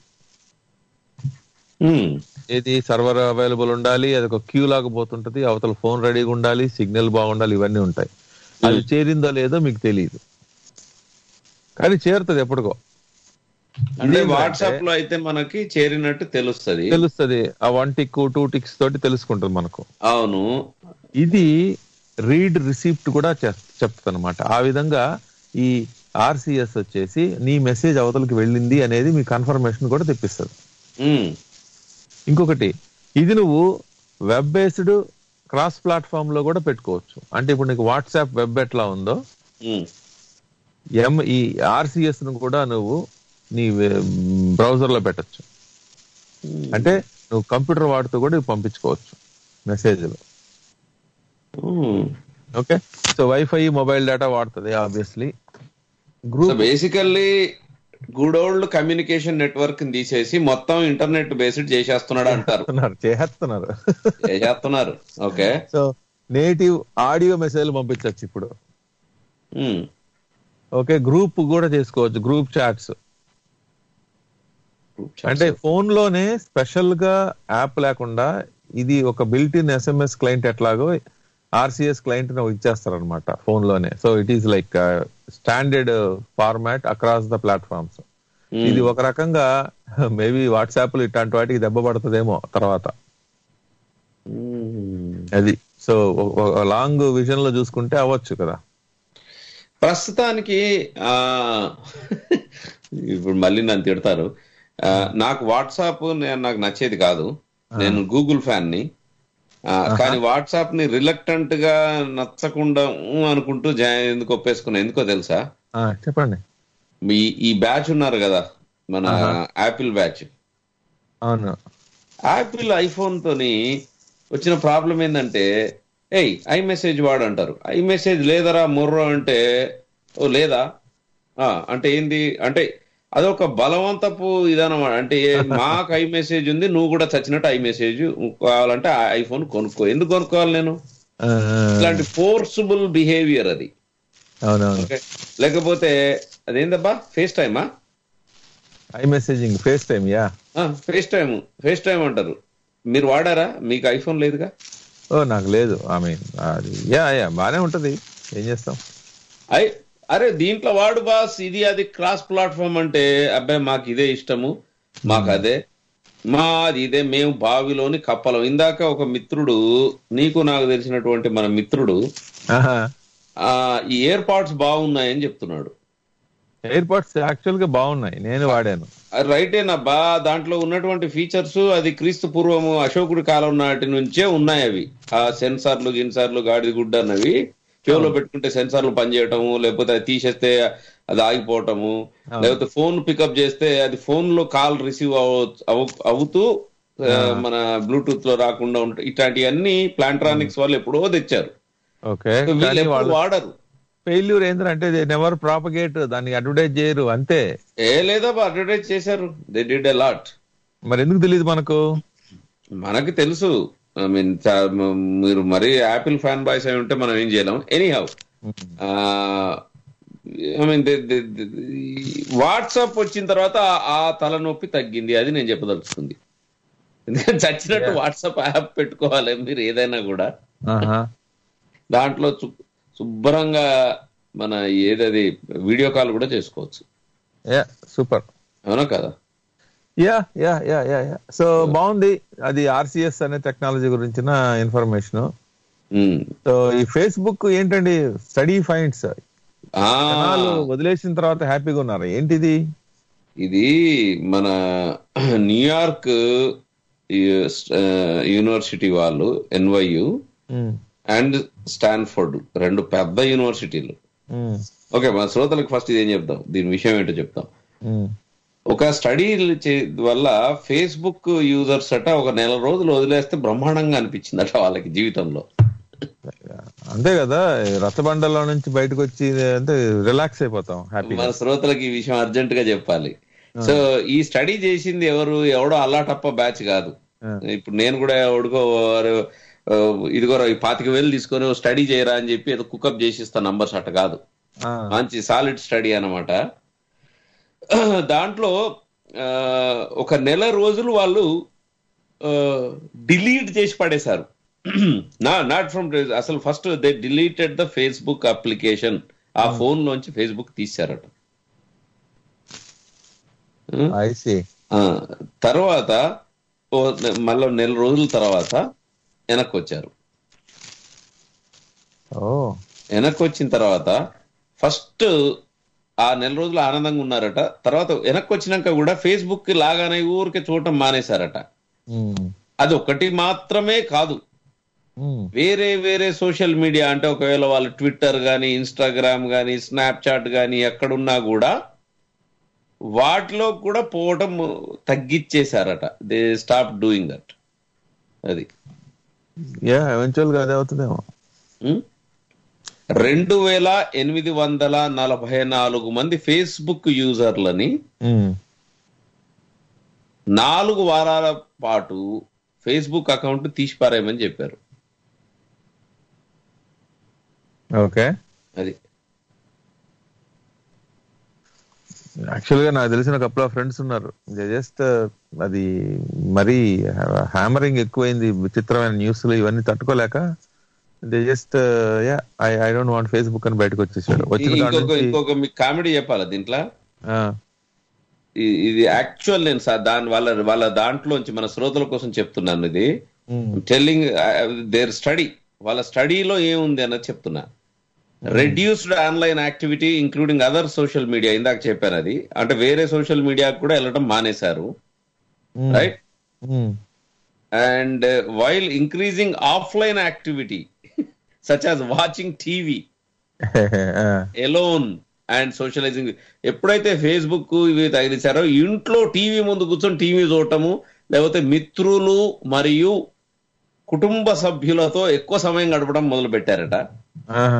ఇది సర్వర్ అవైలబుల్ ఉండాలి అది ఒక క్యూ లాగా పోతుంటది అవతల ఫోన్ రెడీగా ఉండాలి సిగ్నల్ బాగుండాలి ఇవన్నీ ఉంటాయి అది చేరిందో లేదో మీకు తెలియదు కానీ చేరుతుంది ఎప్పటికో అంటే ఇదేంటంటే- వాట్సాప్ లో అయితే మనకి చేరినట్టు తెలుస్తది తెలుస్తుంది ఆ వన్ టిక్ టూ టిక్స్ తోటి తెలుసుకుంటుంది మనకు అవును ఇది రీడ్ రిసీప్ట్ కూడా చెప్తుంది అనమాట ఆ విధంగా ఈ ఆర్సిఎస్ వచ్చేసి నీ మెసేజ్ అవతలకి వెళ్ళింది అనేది మీ కన్ఫర్మేషన్ కూడా తెప్పిస్తుంది ఉమ్, ఇంకొకటి ఇది నువ్వు వెబ్ బేస్డ్ క్రాస్ ప్లాట్ఫామ్ లో కూడా పెట్టుకోవచ్చు అంటే ఇప్పుడు నీకు వాట్సాప్ వెబ్ ఎట్లా ఉందో ఉమ్, ఎం ఈ ఆర్సిఎస్ ను కూడా నువ్వు నీ బ్రౌజర్ లో పెట్టచ్చు అంటే నువ్వు కంప్యూటర్ వాడుతూ కూడా ఇవి పంపించుకోవచ్చు మెసేజ్లు um. Okay so wifi mobile data వాడుతుంది obviously so group basically good old communication network తీసేసి మొత్తం ఇంటర్నెట్ బేస్డ్ చేసేస్తున్నాడు అంటారు చేస్తున్నారు చేసేస్తున్నారు okay so native audio message పంపించవచ్చు ఇప్పుడు ఉమ్, ఓకే గ్రూప్ కూడా చేసుకోవచ్చు గ్రూప్ చాట్స్ అంటే ఫోన్ లోనే స్పెషల్ గా యాప్ లేకుండా ఇది ఒక బిల్ట్ ఇన్ ఎస్ఎంఎస్ క్లయింట్ ఎట్లాగో ఆర్సిఎస్ క్లయింట్ ఇచ్చేస్తారు అనమాట ఫోన్ లోనే so it is like standard format across the platforms ఇది ఒక రకంగా మేబీ వాట్సాప్ లో ఇట్లాంటి వాటికి దెబ్బ పడుతుందేమో తర్వాత అది సో లాంగ్ విజన్ లో చూసుకుంటే అవ్వచ్చు కదా ప్రస్తుతానికి ఆ ఇప్పుడు మళ్ళీ నన్ను తిడతారు ఆ, నాకు వాట్సాప్ నేను నాకు నచ్చేది కాదు నేను గూగుల్ ఫ్యాన్ ని ఆ, కానీ వాట్సాప్ ని రిలక్టెంట్ గా నచ్చకుండా ఊ అనుకుంటూ జా- ఎందుకు ఒప్పేసుకున్నా ఎందుకో తెలుసా ఆ, చెప్పండి మీ ఈ బ్యాచ్ ఉన్నారు కదా మన యాపిల్ బ్యాచ్ అవును యాపిల్ ఐఫోన్ తోని వచ్చిన ప్రాబ్లం ఏంటంటే ఏయ్ ఐ మెసేజ్ వాడు అంటారు ఐ మెసేజ్ లేదరా మొర్రో అంటే ఓ లేదా ఆ అంటే ఏంది అంటే అదొక బలవంతపు ఇదన్నమాట అంటే ఏ- మాకు ఐ మెసేజ్ ఉంది నువ్వు కూడా చచ్చినట్టు ఐ మెసేజ్ కావాలంటే ఆ ఐఫోన్ కొనుక్కో ఎందుకు కొనుక్కోవాలి నేను ఆ, ఆ, ఇలాంటి ఫోర్సుబుల్ బిహేవియర్ అది అవునవును ఓకే లేకపోతే అదేందబ్బా ఫేస్ టైమా i messaging FaceTime yeah FaceTime FaceTime అంటారు మీరు వాడారా మీకు ఐఫోన్ లేదుగా ఓ నాకు లేదు ఐ మీన్ అది యా యా బానే ఉంటది ఏం చేస్తాం ఐ అరే దీంట్లో వాడు బాస్ ఇది అది క్రాస్ ప్లాట్ఫామ్ అంటే అబ్బాయి మాకు ఇదే ఇష్టము మాకు అదే మాది ఇదే మేము బావిలోని కప్పలం ఇందాక ఒక మిత్రుడు నీకు నాకు తెలిసినటువంటి మన మిత్రుడు ఆహా ఆ ఈ ఇయర్ పాడ్స్ బాగున్నాయని చెప్తున్నాడు ఎయిర్ పాడ్స్ యాక్చువల్ గా బాగున్నాయి నేను వాడాను అది రైటేనబ్బా దాంట్లో ఉన్నటువంటి ఫీచర్స్ అది క్రీస్తు పూర్వము అశోకుడి కాలం నాటి నుంచే ఉన్నాయి అవి ఆ సెన్సార్లు గిన్సార్లు గాడిద గుడ్డ అన్నవి చెవులో పెట్టుకుంటే సెన్సార్లు పనిచేయటము లేకపోతే అది తీసేస్తే అది ఆగిపోవటము లేకపోతే ఫోన్ పికప్ చేస్తే అది ఫోన్ లో కాల్ రిసీవ్ అవుతూ ఆ, మన బ్లూటూత్ లో రాకుండా ఉంటాయి ఇట్లాంటివన్నీ ప్లాంట్రానిక్స్ వాళ్ళు ఎప్పుడో తెచ్చారు ఓకే వీళ్ళు కానీ ఎప్పుడు వాళ్ళు వాడరు ఫెయిల్యూర్ ఏంటంటే నెవర్ ప్రాపగేట్ దాన్ని అడ్వర్టైజ్ చేయరు అంతే ఏ లేదా అడ్వర్టైజ్ చేశారు దే డిడ్ ఎ లాట్ మరి ఎందుకు తెలియదు మనకు మనకి తెలుసు ఐ మీన్ మీరు మరీ యాపిల్ ఫ్యాన్ బాయ్స్ అయి ఉంటే మనం ఏం చేయలేం anyhow I mean WhatsApp వచ్చిన తర్వాత ఆ- ఆ తలనొప్పి తగ్గింది అది నేను చెప్పదలుచుకుంది ఎందుకంటే చచ్చినట్టు వాట్సాప్ యాప్ పెట్టుకోవాలి మీరు ఏదైనా కూడా ఆహా. దాంట్లో శు- శుభ్రంగా మన ఏదది వీడియో కాల్ కూడా చేసుకోవచ్చు యా సూపర్ అవునా కదా yeah yeah yeah yeah yeah so బాగుంది అది ఆర్సిఎస్ అనే టెక్నాలజీ గురించిన ఇన్ఫర్మేషన్ ఉమ్. సో ఈ ఫేస్బుక్ ఏంటండి స్టడీ ఫైండ్స్ ఆ, జనాలు వదిలేసిన తర్వాత హ్యాపీగా ఉన్నారు ఏంటిది ఇది మన న్యూయార్క్ యు- ఆ, యూనివర్సిటీ వాళ్ళు ఎన్వైయు ఉమ్, అండ్ స్టాన్ఫోర్డ్ రెండు పెద్ద యూనివర్సిటీలు ఉమ్, ఓకే మన శ్రోతలకు ఫస్ట్ ఇదేం చెప్తాం దీని విషయం ఏంటో చెప్తాం ఉమ్. ఒక స్టడీ వల్ల ఫేస్బుక్ యూజర్స్ అట ఒక నెల రోజులు వదిలేస్తే బ్రహ్మాండంగా అనిపించిందట వాళ్ళకి జీవితంలో అంతే కదా ఈ రచ్చబండలో నుంచి బయటకు వచ్చి అంటే రిలాక్స్ అయిపోతాం హ్యాపీగా మన శ్రోతలకు ఈ విషయం అర్జెంట్ గా చెప్పాలి సో ఈ స్టడీ చేసింది ఎవరు ఎవడో అల్లాటప్ప బ్యాచ్ కాదు ఇప్పుడు నేను కూడా ఎవడుకో వారు, ఆ, ఇదిగో ఈ పాతిక వేలు తీసుకొని స్టడీ చేయరా అని చెప్పి ఏదో కుకప్ చేసిస్తా నంబర్స్ అట్ట కాదు ఆ, మంచి సాలిడ్ స్టడీ అన్నమాట దాంట్లో ఆ, ఒక నెల రోజులు వాళ్ళు డిలీట్ చేసి పడేశారు నా నాట్ ఫ్రమ్ అసలు first they deleted the Facebook application ఆ ఫోన్ లోంచి ఫేస్బుక్ తీశారట I see. ఆ, తర్వాత ఓ నె- మళ్ళీ నెల రోజుల తర్వాత వెనక్కి వచ్చారు ఓ వెనక్కి వచ్చిన తర్వాత ఫస్ట్ ఆ నెల రోజులు ఆనందంగా ఉన్నారట తర్వాత వెనక్కి వచ్చినాక కూడా ఫేస్బుక్ లాగానే ఊరికే చూడటం మానేశారట ఉమ్, అది ఒకటి మాత్రమే కాదు ఉమ్, వేరే వేరే సోషల్ మీడియా అంటే ఒకవేళ వాళ్ళు ట్విట్టర్ గానీ ఇన్స్టాగ్రామ్ గానీ స్నాప్చాట్ గానీ ఎక్కడున్నా కూడా వాటిలో కూడా పోవటం తగ్గిచ్చేశారట దే స్టాప్ డూయింగ్ దట్ అది యా ఎవెన్చువల్ గా అదే అవుతుందేమో ఉం? రెండు వేల ఎనిమిది వందల నలభై నాలుగు మంది ఫేస్బుక్ యూజర్లని ఉమ్, నాలుగు వారాల పాటు ఫేస్బుక్ అకౌంట్ తీసిపారేయమని చెప్పారు ఓకే అది యాక్చువల్ గా నాకు తెలిసిన కపుల్ ఆఫ్ ఫ్రెండ్స్ ఉన్నారు జస్ట్ అది మరీ హ్యామరింగ్ ఎక్కువైంది విచిత్రమైన న్యూస్లు ఇవన్నీ తట్టుకోలేక they just yeah I I don't want Facebook అని బయటకు వచ్చేసాడు వచ్చిన కాడ ఇంకొక నుంచి ఇంకొక మీకు కామెడీ చెప్పాలా దీంట్లో ఆ, ఇ- ఇది యాక్చువల్ నేను సా- దాని వాళ్ళ వాళ్ళ దాంట్లోంచి మన శ్రోతల కోసం చెప్తున్నాను ఇది ఉమ్, టెల్లింగ్ దేర్ స్టడీ వాళ్ళ స్టడీలో ఏముంది అన్నది చెప్తున్నా reduced online activity including other social media ఇందాక చెప్పాను అది అంటే వేరే సోషల్ మీడియా కూడా వెళ్ళడం మానేశారు um, right um, and while increasing offline activity such as watching TV ఆ, ఎలోన్ అండ్ సోషలైజింగ్ ఎప్పుడైతే ఫేస్బుక్ ఇవి తగిలించారో ఇంట్లో టీవీ ముందు కూర్చొని టీవీ చూడటము లేకపోతే మిత్రులు మరియు కుటుంబ సభ్యులతో ఎక్కువ సమయం గడపడం మొదలు పెట్టారట ఆహా.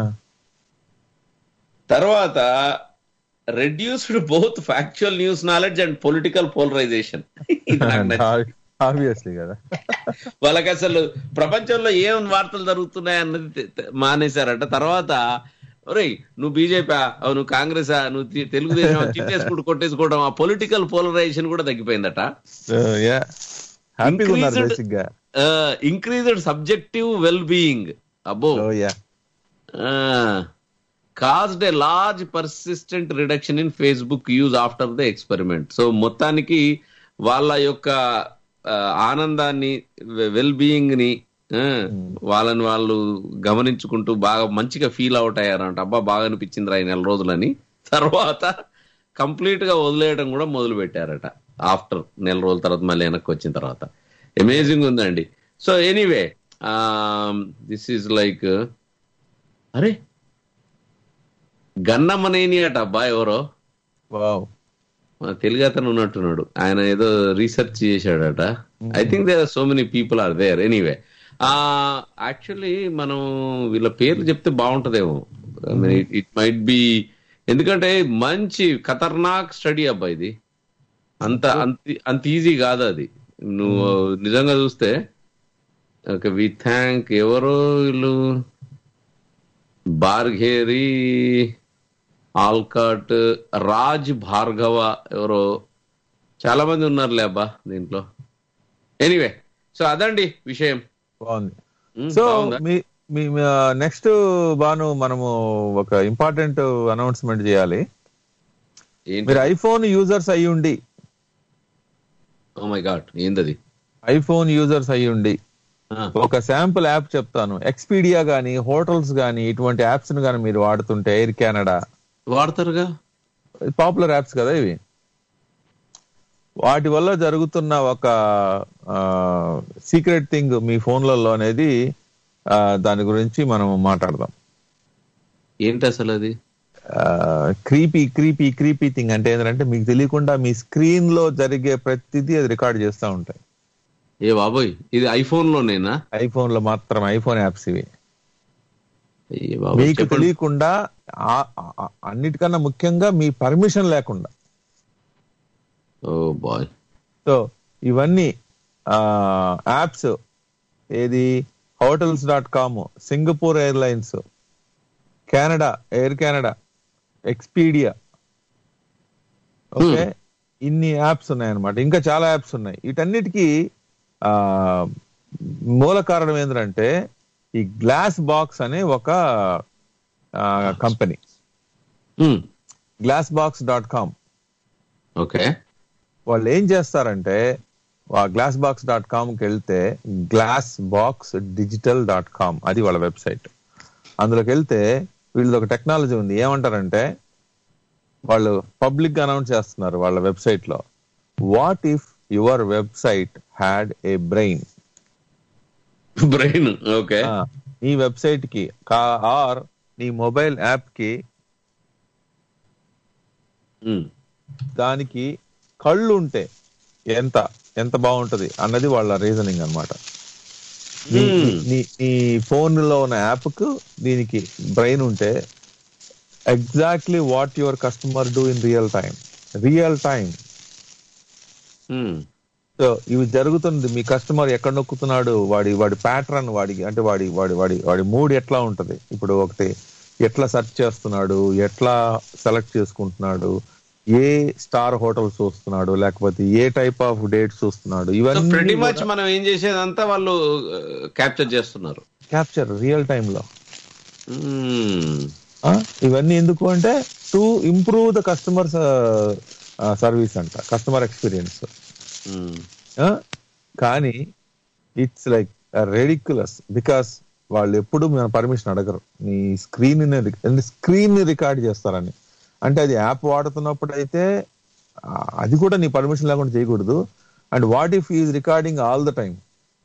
తర్వాత reduced both factual news knowledge and political polarisation obviously కదా వాళ్ళకి అసలు ప్రపంచంలో ఏం వార్తలు జరుగుతున్నాయి అన్నది తె- తె- మానేశారట తర్వాత ఒరేయ్ నువ్వు బీజేపీ నువ్వు కాంగ్రెస్ నువ్వు తి- తెలుగుదేశం చిట్టేసుకుంటూ కొట్టేసుకోవడం ఆ పొలిటికల్ పోలరైజేషన్ కూడా తగ్గిపోయిందట యా హ్యాపీగా ఉన్నారు Increased- బేసిక్ గా ఇంక్రీజ్డ్ సబ్జెక్టివ్ వెల్ బీయింగ్ అబ్బో oh yeah caused a large persistent reduction in Facebook use after the experiment so మొత్తానికి వాళ్ళ యొక్క ఆ, ఆనందాన్ని వెల్ బీయింగ్ ని ఆ, వాళ్ళని వాళ్ళు గమనించుకుంటూ బాగా మంచిగా ఫీల్ అవుట్ అయ్యారంట అబ్బా బాగా అనిపించింది రా ఈ నెల రోజులని తర్వాత కంప్లీట్ గా వదిలేయడం కూడా మొదలు పెట్టారట ఆఫ్టర్ నెల రోజుల తర్వాత మళ్ళీ వెనక్కి వచ్చిన తర్వాత అమేజింగ్ ఉందండి so anyway this is like అరే గన్నమ్మనేని అట అబ్బా ఎవరో వావ్ మన తెలుగు అతను ఉన్నట్టున్నాడు ఆయన ఏదో రీసెర్చ్ చేశాడట I think there so many people are there anyway ఆ యాక్చువల్లీ మనం వీళ్ళ పేర్లు చెప్తే బాగుంటదేమో ఇట్ మైట్ బి ఎందుకంటే మంచి ఖతర్నాక్ స్టడీ అబ్బా ఇది అంత అంత అంత ఈజీ కాదు అది నువ్వు నిజంగా చూస్తే ఓకే వి థ్యాంక్ ఎవరో వీళ్ళు బార్ఘేరి ఆల్కాట్ రాజ్ భార్గవ ఎవరో చాలా మంది ఉన్నారులే అబ్బా దీంట్లో ఎనీవే సో అదండి విషయం బాగుంది ఉమ్, సో బాగుందా? మీ మీ నెక్స్ట్ బాను మనము ఒక ఇంపార్టెంట్ అనౌన్స్మెంట్ చేయాలి ఏంటి మీరు ఐఫోన్ యూజర్స్ అయి ఉండి ఓ మై గాడ్ ఏందది ఐఫోన్ యూజర్స్ అయి ఉండి ఒక శాంపుల్ యాప్ చెప్తాను ఎక్స్పీడియా గానీ హోటల్స్ గానీ ఇటువంటి యాప్స్ ను గానీ మీరు వాడుతుంటే ఎయిర్ కెనడా వాడతారుగా పాపులర్ యాప్స్ కదా ఇవి వాటి వల్ల జరుగుతున్న ఒక సీక్రెట్ థింగ్ మీ ఫోన్లలో అనేది ఆ, దాని గురించి మనం మాట్లాడదాం ఏంటి అసలు అది క్రీపీ క్రీపీ క్రీపీ థింగ్ అంటే ఏంటంటే మీకు తెలియకుండా మీ స్క్రీన్ లో జరిగే ప్రతిదీ అది రికార్డ్ చేస్తూ ఉంటాయి ఏ బాబోయ్ ఇది ఐఫోన్ లోనేనా ఐఫోన్ లో మాత్రం ఐఫోన్ యాప్స్ ఇవి ఏ బాబోయ్, మీకు చెప్పండి. తెలియకుండా ఆ- ఆ- అన్నిటికన్నా ముఖ్యంగా మీ పర్మిషన్ లేకుండా ఓ బాయ్ సో ఇవన్నీ యాప్స్ ఏది hotels dot com Singapore Airlines Canada Air Canada Expedia okay ఇన్ని యాప్స్ ఉన్నాయన్నమాట ఇంకా చాలా యాప్స్ ఉన్నాయి వీటన్నిటికీ ఆ, మూల కారణం ఏంటంటే ఈ గ్లాస్ బాక్స్ అనే ఒక company Glassbox dot com okay వాళ్ళు ఏం చేస్తారంటే ఆ గ్లాస్ బాక్స్ డాట్ కామ్కి వెళ్తే Glassbox digital dot com అది వాళ్ళ వెబ్సైట్ అందులోకి వెళ్తే వీళ్ళది ఒక టెక్నాలజీ ఉంది ఏమంటారంటే వాళ్ళు పబ్లిక్ గా అనౌన్స్ చేస్తున్నారు వాళ్ళ వెబ్సైట్ లో what if your website had a brain brain okay నీ వెబ్సైట్ కి ఆర్ నీ మొబైల్ యాప్ కి దానికి కళ్ళు ఉంటే ఎంత ఎంత బాగుంటది అన్నది వాళ్ళ రీజనింగ్ అన్నమాట నీ నీ నీ ఫోన్ లో ఉన్న యాప్ కు దీనికి బ్రెయిన్ ఉంటే exactly what your customer do in real time real time so ఇవి జరుగుతుంది మీ కస్టమర్ ఎక్కడ నొక్కుతున్నాడు వాడి వాడి ప్యాటర్న్ వాడికి అంటే వాడి వాడి వాడి వాడి మూడ్ ఎట్లా ఉంటది ఇప్పుడు ఒకటి ఎట్లా సెర్చ్ చేస్తున్నాడు ఎట్లా సెలెక్ట్ చేసుకుంటున్నాడు ఏ స్టార్ హోటల్ చూస్తున్నాడు లేకపోతే ఏ టైప్ ఆఫ్ డేట్స్ చూస్తున్నాడు సో ప్రెటీ ఇవన్నీ మచ్ మనం ఏం చేసేదంతా వాళ్ళు క్యాప్చర్ చేస్తున్నారు క్యాప్చర్ రియల్ టైమ్ లో ఆ, ఇవన్నీ ఎందుకు అంటే to improve the customer service అంట కస్టమర్ ఎక్స్పీరియన్స్ కానీ ఇట్స్ లైక్ రెడిక్యులస్ బికాస్ వాళ్ళు ఎప్పుడు మన పర్మిషన్ అడగరు నీ స్క్రీన్ స్క్రీన్ ని రికార్డ్ చేస్తారని అంటే అది యాప్ వాడుతున్నప్పుడు అయితే ఆ, అది కూడా నీ పర్మిషన్ లేకుండా చేయకూడదు and what if is recording all the time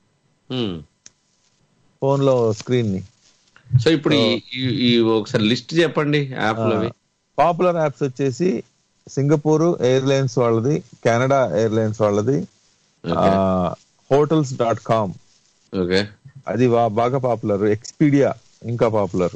phone లో స్క్రీన్ ని సో ఇప్పుడు ఈ- ఈ- ఈ ఒకసారి లిస్ట్ చెప్పండి యాప్ అవి పాపులర్ యాప్స్ వచ్చేసి సింగపూర్ ఎయిర్లైన్స్ వాళ్ళది కెనడా ఎయిర్లైన్స్ వాళ్ళది హోటల్స్ డాట్ కామ్ ఓకే అది వా- బాగా పాపులర్ ఎక్స్పీడియా ఇంకా పాపులర్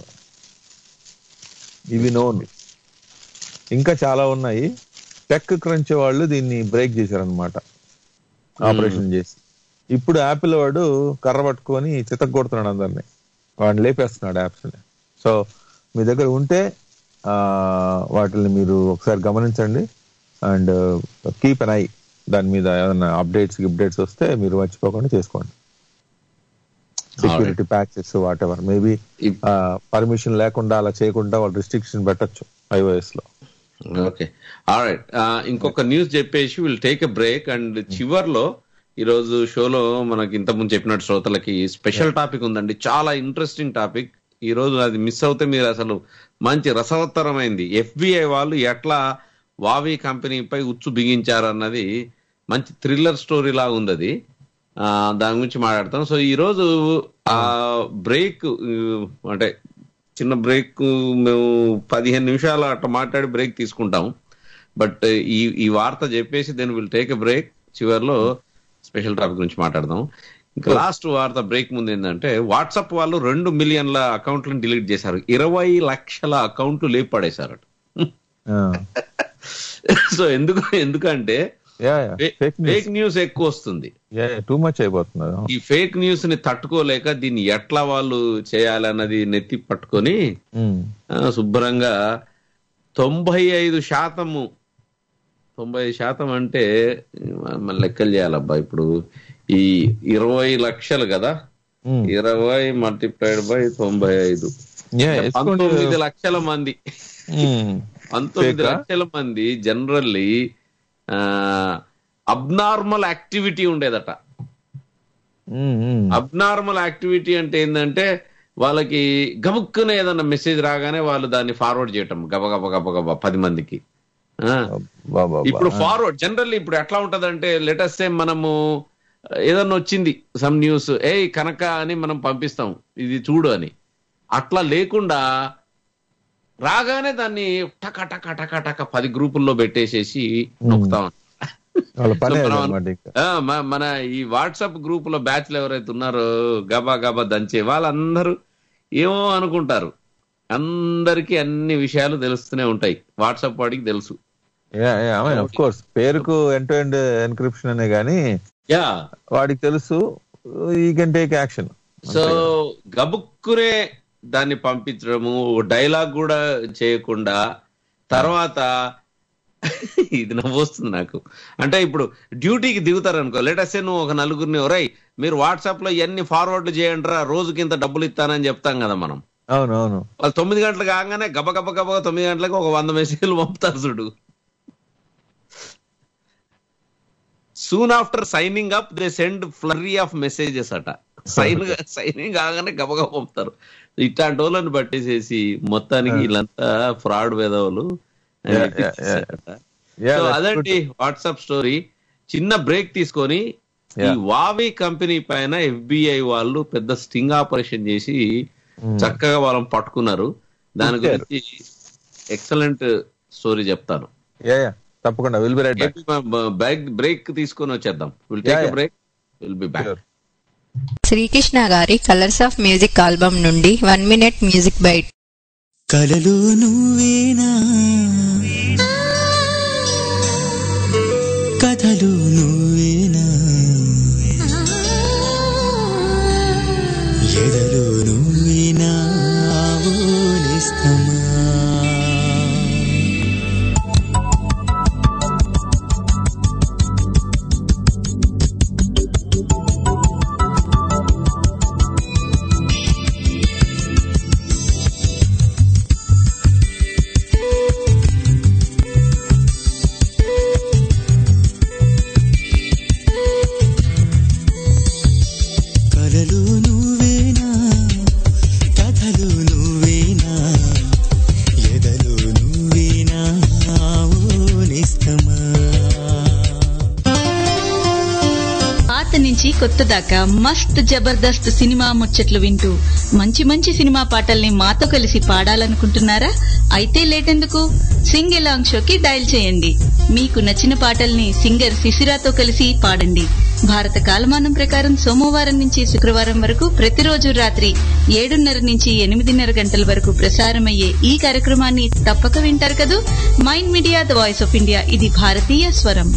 ఇవి నోన్ ఇంకా చాలా ఉన్నాయి టెక్ క్రంచ్ వాళ్ళు దీన్ని బ్రేక్ చేశారనమాట ఆపరేషన్ చేసి ఇప్పుడు యాపిల్ వాడు కర్ర పట్టుకొని చితగొడుతున్నాడు అందరిని వాడిని లేపేస్తున్నాడు యాప్స్ ని సో మీ దగ్గర ఉంటే ఆ, వాటిని మీరు ఒకసారి గమనించండి అండ్ కీప్ అన్ ఐ దాని మీద ఏదైనా అప్డేట్స్ అప్డేట్స్ వస్తే మీరు మర్చిపోకుండా చేసుకోండి security patches whatever maybe permission లేకుండా అలా చేయకుండా వాళ్ళు రిస్ట్రిక్షన్ పెట్టచ్చు ఐఓఎస్ లో ఓకే ఆల్రైట్ ఇంకొక న్యూస్ చెప్పేసి will take a break and చివర్లో ఈ రోజు షోలో మనకి ఇంతకుముందు చెప్పినట్టు శ్రోతలకి స్పెషల్ టాపిక్ ఉందండి చాలా ఇంట్రెస్టింగ్ టాపిక్ ఈ రోజు అది మిస్ అవుతే మీరు అసలు మంచి రసవత్తరమైంది ఎఫ్బిఐ వాళ్ళు ఎట్లా వావి కంపెనీపై ఉచ్చు బిగించారు అన్నది మంచి థ్రిల్లర్ స్టోరీ లాగా ఉంది అది ఆ, దాని గురించి మాట్లాడతాం సో ఈ రోజు ఆ బ్రేక్ అంటే చిన్న బ్రేక్ మేము పదిహేను నిమిషాలు అట్లా మాట్లాడి బ్రేక్ తీసుకుంటాం బట్ ఈ ఈ వార్త చెప్పేసి then will take a break చివరిలో స్పెషల్ టాపిక్ గురించి మాట్లాడదాం ఇంకా లాస్ట్ వార్త బ్రేక్ ముందు ఏంటంటే వాట్సాప్ వాళ్ళు రెండు మిలియన్ల అకౌంట్లను డిలీట్ చేశారు ఇరవై లక్షల అకౌంట్లు లేపడేశారట సో ఎందుకు ఎందుకంటే ఫేక్ న్యూస్ ఎక్కువ వస్తుంది టూ మచ్ అయిపోతున్నారు ఈ ఫేక్ న్యూస్ ని తట్టుకోలేక దీన్ని ఎట్లా వాళ్ళు చేయాలన్నది నెత్తి పట్టుకొని ఆ, శుభ్రంగా తొంభై ఐదు శాతము తొంభై ఐదు శాతం అంటే మన లెక్కలు చేయాలబ్బా ఇప్పుడు ఈ ఇరవై లక్షలు కదా ఇరవై మల్టిప్లైడ్ బై తొంభై ఐదు Yeah, it's going to- పంతొమ్మిది లక్షల మంది పంతొమ్మిది Fake ఆ? లక్షల మంది జనరల్లీ అబ్నార్మల్ యాక్టివిటీ ఉండేదట ఉమ్, ఉమ్. అబ్నార్మల్ యాక్టివిటీ అంటే ఏంటంటే వాళ్ళకి గబుక్కున ఏదన్నా మెసేజ్ రాగానే వాళ్ళు దాన్ని ఫార్వర్డ్ చేయటం గబ గబ గబ గబ పది మందికి ఆ. అబ్బా, అబ్బా, ఇప్పుడు అబ్బా. ఫార్వర్డ్ జనరల్లీ ఇప్పుడు ఎట్లా ఉంటదంటే లెటెస్ట్ టైం మనము ఏదన్నా వచ్చింది సమ్ న్యూస్ ఏ కనక అని మనం పంపిస్తాం ఇది చూడు అని అట్లా లేకుండా రాగానే దాన్ని టక టక టక టక పది గ్రూపుల్లో పెట్టేసేసి నొక్కుతాం వాళ్ళ పని సో మనం- అన్నమాట ఇంకా ఆ, మ- మన ఈ వాట్సాప్ గ్రూప్ లో బ్యాచ్లు ఎవరైతే ఉన్నారో గబా గబా దంచే వాళ్ళందరూ ఏమో అనుకుంటారు అందరికీ అన్ని విషయాలు తెలుస్తూనే ఉంటాయి వాట్సాప్ వాడికి తెలుసు ఆఫ్ కోర్స్ పేరుకు ఎండ్ టు ఎండ్ ఎన్క్రిప్షన్ అనే గానీ యా వాడికి తెలుసు ఈ కెన్ టేక్ యాక్షన్ సో గబుక్కునే దాన్ని పంపించడము డైలాగ్ కూడా చేయకుండా తర్వాత ఇది నవ్వొస్తుంది నాకు అంటే ఇప్పుడు డ్యూటీకి దిగుతారు అనుకో లేటెస్ట్ నువ్వు ఒక నలుగురిని ఒరై మీరు వాట్సాప్ లో ఇవన్నీ ఫార్వర్డ్ చేయండి రా రోజుకి ఇంత డబ్బులు ఇస్తానని చెప్తాం కదా మనం అవును అవును వాళ్ళు తొమ్మిది గంటలు కాగానే గబ గబ గబ తొమ్మిది గంటలకు ఒక వంద మెసేజ్లు పంపుతారు చూడు soon after signing up they send flurry of messages అట సైన్ సైనింగ్ కాగానే గబగబ పంపుతారు ఇట్లాంటి వాళ్ళని పట్టేసేసి మొత్తానికి వీళ్ళంతా ఫ్రాడ్ వేదవులు అని Yeah, చెప్పి yeah, yeah. చేశారట. Yeah, సో that's అదండి వాట్సాప్ స్టోరీ చిన్న బ్రేక్ తీసుకొని ఈ Yeah. వావి కంపెనీ పైన ఎఫ్బిఐ వాళ్ళు పెద్ద స్టింగ్ ఆపరేషన్ చేసి చక్కగా వాళ్ళని పట్టుకున్నారు దాని ఇచ్చారు. గురించి ఎక్సలెంట్ స్టోరీ చెప్తాను యా యా తప్పకుండా will be right back break break తీసుకొని వచ్చేద్దాం will take Yeah, yeah. Break will be back Srikrishna గారి కలర్స్ ఆఫ్ మ్యూజిక్ ఆల్బమ్ నుండి వన్ మినిట్ మ్యూజిక్ బైట్ కలలు నువ్వేనా కథలు నువ్వేనా ఎదలు నువ్వేనా ఆవులిస్తమా కలలు నువ్వేనా కథలు నువ్వేనా ఎదలు నువ్వేనా ఆవులిస్తమా పాత నుంచి కొత్త దాకా మస్త్ జబర్దస్త్ సినిమా ముచ్చట్లు వింటూ మంచి మంచి సినిమా పాటల్ని మాతో కలిసి పాడాలనుకుంటున్నారా అయితే లేటెందుకు సింగ్ ఎలాంగ్ షోకి డయల్ చేయండి మీకు నచ్చిన పాటల్ని సింగర్ శిశిరాతో కలిసి పాడండి భారత కాలమానం ప్రకారం సోమవారం నుంచి శుక్రవారం వరకు ప్రతిరోజు రాత్రి ఏడున్నర నుంచి ఎనిమిదిన్నర గంటల వరకు ప్రసారమయ్యే ఈ కార్యక్రమాన్ని తప్పక వింటారు కదూ mind media the voice of India ఇది భారతీయ స్వరం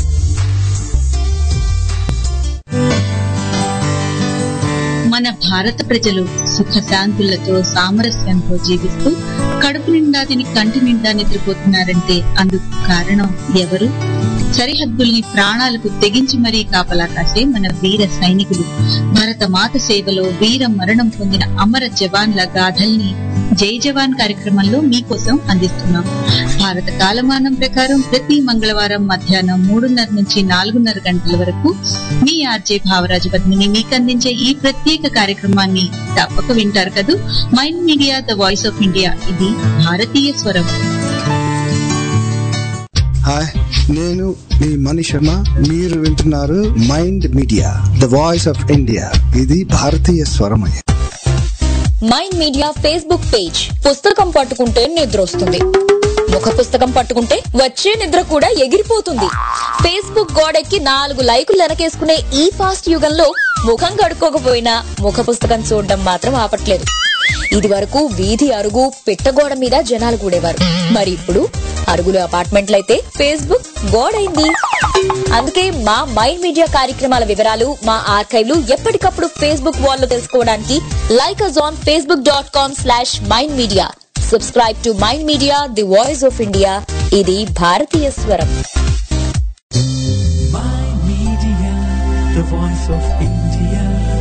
మన భారత ప్రజలు సుఖశాంతులతో సామరస్యంతో జీవిస్తూ కడుపు నిండా తిని కంటి నిండా నిద్రపోతున్నారంటే అందుకు కారణం ఎవరు సరిహద్దుల్ని ప్రాణాలకు తెగించి మరీ కాపలా కాసే మన వీర సైనికులు భరత మాత సేవలో వీర మరణం పొందిన అమర జవాన్ల గాథల్ని జై జవాన్ కార్యక్రమంలో మీకోసం అందిస్తున్నాం భారత కాలమానం ప్రకారం ప్రతి మంగళవారం మధ్యాహ్నం మూడున్నర నుంచి నాలుగున్నర గంటల వరకు మీ ఆర్జే భావరాజు పద్మిని మీకు అందించే ఈ ప్రత్యేక కార్యక్రమాన్ని తప్పక వింటారు కదూ mind media the voice of India ఇది భారతీయ స్వరం హాయ్ నేను మీ మణి శర్మ మీరు వింటున్నారు mind media the voice of India ఇది భారతీయ స్వరమయ మైండ్ మీడియా ఫేస్బుక్ పేజ్ పుస్తకం పట్టుకుంటే నిద్ర వస్తుంది ముఖ పుస్తకం పట్టుకుంటే వచ్చే నిద్ర కూడా ఎగిరిపోతుంది ఫేస్బుక్ గోడెక్కి నాలుగు లైకులు వెనకేసుకునే ఈ ఫాస్ట్ యుగంలో ముఖం కడుక్కోకపోయినా ముఖ పుస్తకం చూడడం మాత్రం ఆపట్లేదు ఇది వరకు వీధి అరుగు పిట్టగోడ మీద జనాలు కూడేవారు మరి ఇప్పుడు అరుగులు అపార్ట్మెంట్లయితే ఫేస్బుక్ గోడైంది అందుకే మా మైండ్ మీడియా కార్యక్రమాల వివరాలు మా ఆర్కైవ్లు ఎప్పటికప్పుడు ఫేస్బుక్ వాల్లో తెలుసుకోవడానికి like us on Facebook dot com slash mind media subscribe to mind media the voice of India ఇది భారతీయ స్వరం Mind Media, the voice of India.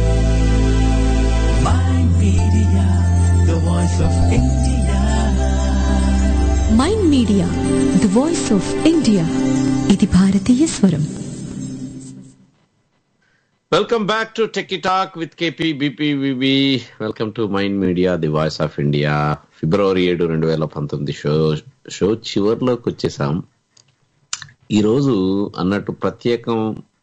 Mind Media, the voice of India. Mind media the voice of India ఇది భారతీయ స్వరం welcome back to tech talk with KP BPVB welcome to mind media the voice of India ఫిబ్రవరి ఏడు రెండు వేల పంతొమ్మిది షో షో చివరిలోకి వచ్చేసాం ఈరోజు అన్నట్టు ప్రత్యేకం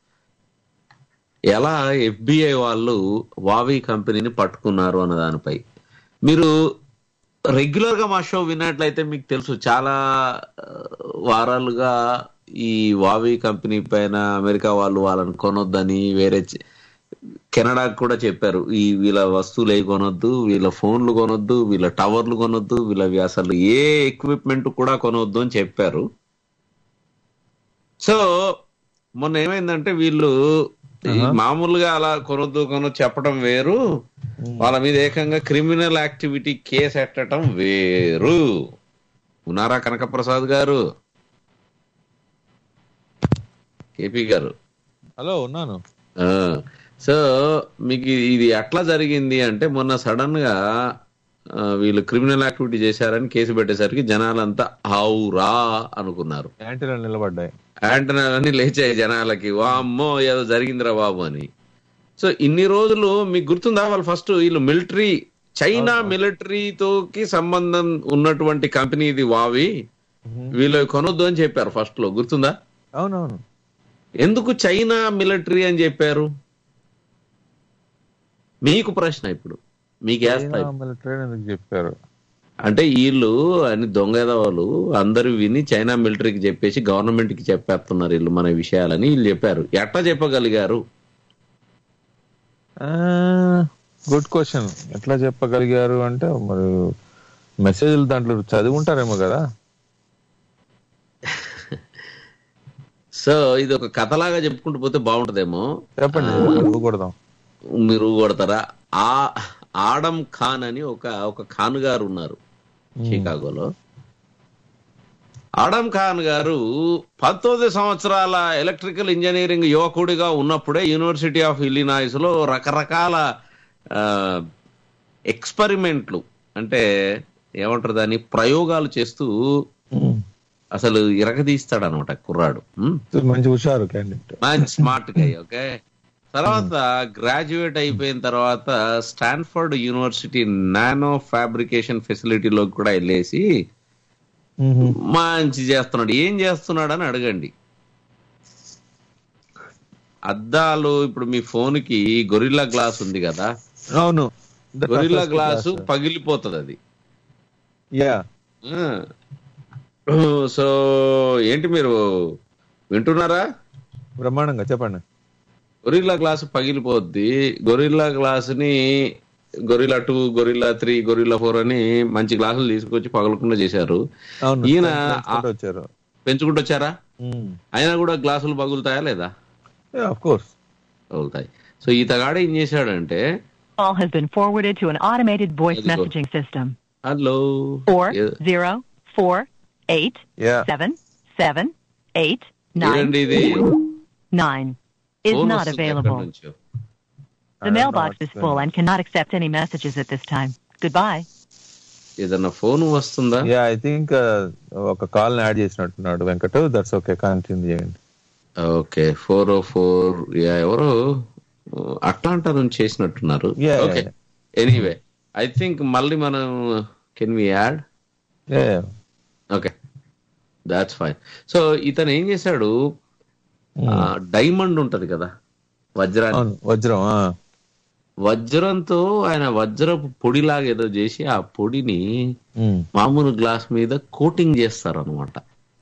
ఎలా ఎఫ్బిఐ వాళ్ళు వావి కంపెనీని పట్టుకున్నారు అన్న దానిపై మీరు రెగ్యులర్ గా మా షో విన్నట్లయితే మీకు తెలుసు చాలా ఆ, వారాలుగా ఈ వావి కంపెనీ పైన అమెరికా వాళ్ళు వాళ్ళని కొనొద్దని వేరే చ- కెనడాకు కూడా చెప్పారు ఈ వీళ్ళ వస్తువులు ఏ కొనొద్దు వీళ్ళ ఫోన్లు కొనొద్దు వీళ్ళ టవర్లు కొనొద్దు వీళ్ళవి అసలు ఏ ఎక్విప్మెంట్ కూడా కొనొద్దు అని చెప్పారు సో మొన్న ఏమైందంటే వీళ్ళు ఈ మామూలుగా అలా కొనొద్దు కొనొద్దు చెప్పడం వేరు వాళ్ళ మీద ఏకంగా క్రిమినల్ యాక్టివిటీ కేసు ఎట్టడం వేరు ఉన్నారా కనకప్రసాద్ గారు కేపీ గారు హలో ఉన్నాను ఆ, సో మీకు ఇది ఎట్లా జరిగింది అంటే మొన్న సడన్ గా ఆ, వీళ్ళు క్రిమినల్ యాక్టివిటీ చేశారని కేసు పెట్టేసరికి జనాలంతా హౌరా అనుకున్నారు యాంటీలు నిలబడ్డాయి యాంటనాలన్నీ లేచాయి జనాలకి వామ్మో ఏదో జరిగిందిరా బాబు అని సో ఇన్ని రోజులు మీకు గుర్తుందా వాళ్ళు ఫస్ట్ వీళ్ళు మిలిటరీ చైనా మిలిటరీతోకి సంబంధం ఉన్నటువంటి కంపెనీ ఇది వావి వీళ్ళు కొనొద్దు అని చెప్పారు ఫస్ట్ లో గుర్తుందా అవునవును ఎందుకు చైనా మిలిటరీ అని చెప్పారు మీకు ప్రశ్న ఇప్పుడు మీకు వేస్తా ఇప్పుడు. ట్రైన్ ఎందుకు చెప్పారు అంటే వీళ్ళు అని దొంగదవాళ్ళు అందరూ విని చైనా మిలిటరీకి చెప్పేసి గవర్నమెంట్ కి చెప్పేస్తున్నారు వీళ్ళు మన విషయాలని వీళ్ళు చెప్పారు ఎట్లా చెప్పగలిగారు గుడ్ క్వశ్చన్ ఎట్లా చెప్పగలిగారు అంటే మరి మెసేజ్లు దాంట్లో చదివి ఉంటారేమో కదా సో ఇది ఒక కథలాగా చెప్పుకుంటూ పోతే బాగుంటదేమో చెప్పండి ఊగొడదాం మీరు కొడతారా ఆ ఆడమ్ ఖాన్ అని ఒక ఒక ఖాన్ గారు ఉన్నారు షికాగోలో ఆడమ్ ఖాన్ గారు పంతొమ్మిది సంవత్సరాల ఎలక్ట్రికల్ ఇంజనీరింగ్ యువకుడిగా ఉన్నప్పుడే యూనివర్సిటీ ఆఫ్ ఇలినాయిస్ లో రకరకాల ఆ, ఎక్స్పెరిమెంట్లు అంటే ఏమంటారు దాన్ని ప్రయోగాలు చేస్తూ అసలు ఇరగదీస్తాడు అనమాట కుర్రాడు ఉమ్. మంచి హుషారు క్యాండిడేట్ మంచి స్మార్ట్ గా ఓకే తర్వాత గ్రాడ్యుయేట్ అయిపోయిన తర్వాత స్టాన్ఫర్డ్ యూనివర్సిటీ నానో ఫ్యాబ్రికేషన్ ఫెసిలిటీలో కూడా వెళ్ళేసి మంచి చేస్తున్నాడు ఏం చేస్తున్నాడు అని అడగండి అద్దాలు ఇప్పుడు మీ ఫోన్ కి గొరిల్లా గ్లాస్ ఉంది కదా అవును గొరిల్లా గ్లాసు పగిలిపోతుంది అది యా సో ఏంటి మీరు వింటున్నారా బ్రహ్మాండంగా చెప్పండి గొరిల్లా గ్లాస్ పగిలిపోద్ది గొరిల్లా గ్లాస్ ని Gorilla two Gorilla three Gorilla four అని మంచి గ్లాసులు తీసుకొచ్చి పగలకుండా చేశారు అవును ఈయన పెంచుకుంటూ వచ్చారు పెంచుకుంటూ వచ్చారా అయినా కూడా గ్లాసులు పగులుతాయా లేదా ఆఫ్ కోర్స్ పగులుతాయి సో ఈతగాడ ఏం చేశాడంటే Call has been forwarded to an automated voice There you go. messaging system. Hello Four zero four eight Yeah. seven seven eight nine ఏంటండి ఇది nine is ఫోన్ not వస్తుంది ఎక్కడి available. నుంచో. The mailbox is full and cannot accept any messages at this time. Goodbye. ఏదన్నా ఫోన్ వస్తుందా యా ఐ థింక్ ఒక కాల్ యాడ్ చేసినట్టున్నాడు వెంకట్ దట్స్ ఓకే కంటిన్యూ చేయండి ఓకే ఫోర్ ఓ ఫోర్ ఎవరో అట్లాంటా నుంచి చేసినట్టున్నారు Yeah, yeah, okay yeah. Anyway I think మళ్ళీ మనం can we add Yeah, okay that's fine so ఇతను ఏం చేశాడు డైమండ్ ఉంటది కదా వజ్రాన్ని అవును వజ్రం ఆ. వజ్రంతో ఆయన వజ్రపు పొడిలాగా ఏదో చేసి ఆ పొడిని ఉమ్. మామూలు గ్లాస్ మీద కోటింగ్ చేస్తారు అనమాట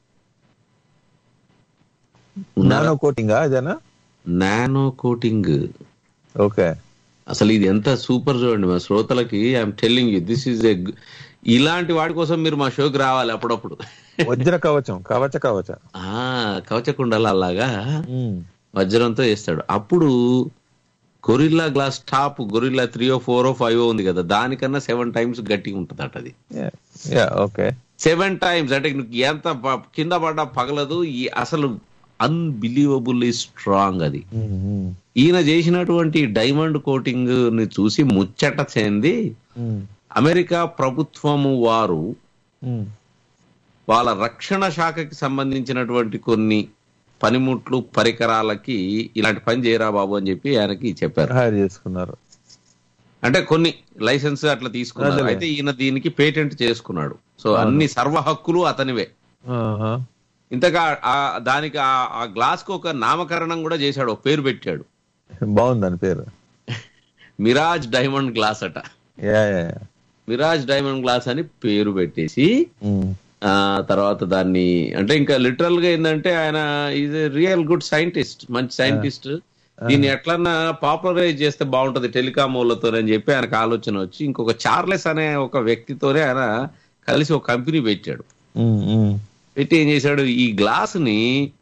నానో కోటింగా ఇదేనా నానో కోటింగ్ ఓకే అసలు ఇది ఎంత సూపర్ చూడండి మా శ్రోతలకి I'm telling you this is a ఇలాంటి వాడి కోసం మీరు మా షోకి రావాలి అప్పుడప్పుడు వజ్ర కవచం కవచ కవచ ఆ కవచకుండలు అలాగా వజ్రంతో వేస్తాడు అప్పుడు Gorilla glass top Gorilla three oh four oh five ఉంది కదా దానికన్నా సెవెన్ టైమ్స్ గట్టిగా ఉంటుంది అట అది యా ఓకే సెవెన్ టైమ్స్ అంటే నీకు ఎంత ప- కింద పడ్డా పగలదు ఈ అసలు అన్బిలీవబుల్లీ స్ట్రాంగ్ అది ఈయన చేసినటువంటి డైమండ్ కోటింగ్ ని చూసి ముచ్చట చెంది అమెరికా ప్రభుత్వము వారు వాళ్ళ రక్షణ శాఖకి సంబంధించినటువంటి కొన్ని పనిముట్లు పరికరాలకి ఇలాంటి పని చేయరా బాబు అని చెప్పి ఆయనకి చెప్పారు హైర్ చేసుకున్నారు అంటే కొన్ని లైసెన్స్ అట్లా తీసుకున్నారు అదేలే. అయితే ఈయన దీనికి పేటెంట్ చేసుకున్నాడు సో అన్ని సర్వ హక్కులు అతనివే ఆహా. ఇంతగా ఆ- దానికి ఆ- ఆ గ్లాస్ కు ఒక నామకరణం కూడా చేశాడు ఒక పేరు పెట్టాడు బాగుంది దాని పేరు మిరాజ్ డైమండ్ గ్లాస్ అట yeah yeah yeah. Mirage diamond glass అని పేరు పెట్టేసి ఉమ్. ఆ తర్వాత దాన్ని అంటే ఇంకా లిటరల్ గా ఏంటంటే ఆయన ఈజ్ రియల్ గుడ్ సైంటిస్ట్ మంచి సైంటిస్ట్ దీన్ని ఎట్లన్నా పాపులరైజ్ చేస్తే బాగుంటది టెలికాం వాళ్ళతో అని చెప్పి ఆయనకు ఆలోచన వచ్చి ఇంకొక చార్లెస్ అనే ఒక వ్యక్తితోనే ఆయన కలిసి ఒక కంపెనీ పెట్టాడు ఉమ్, ఉమ్. పెట్టి ఏం చేశాడు ఈ గ్లాస్ ని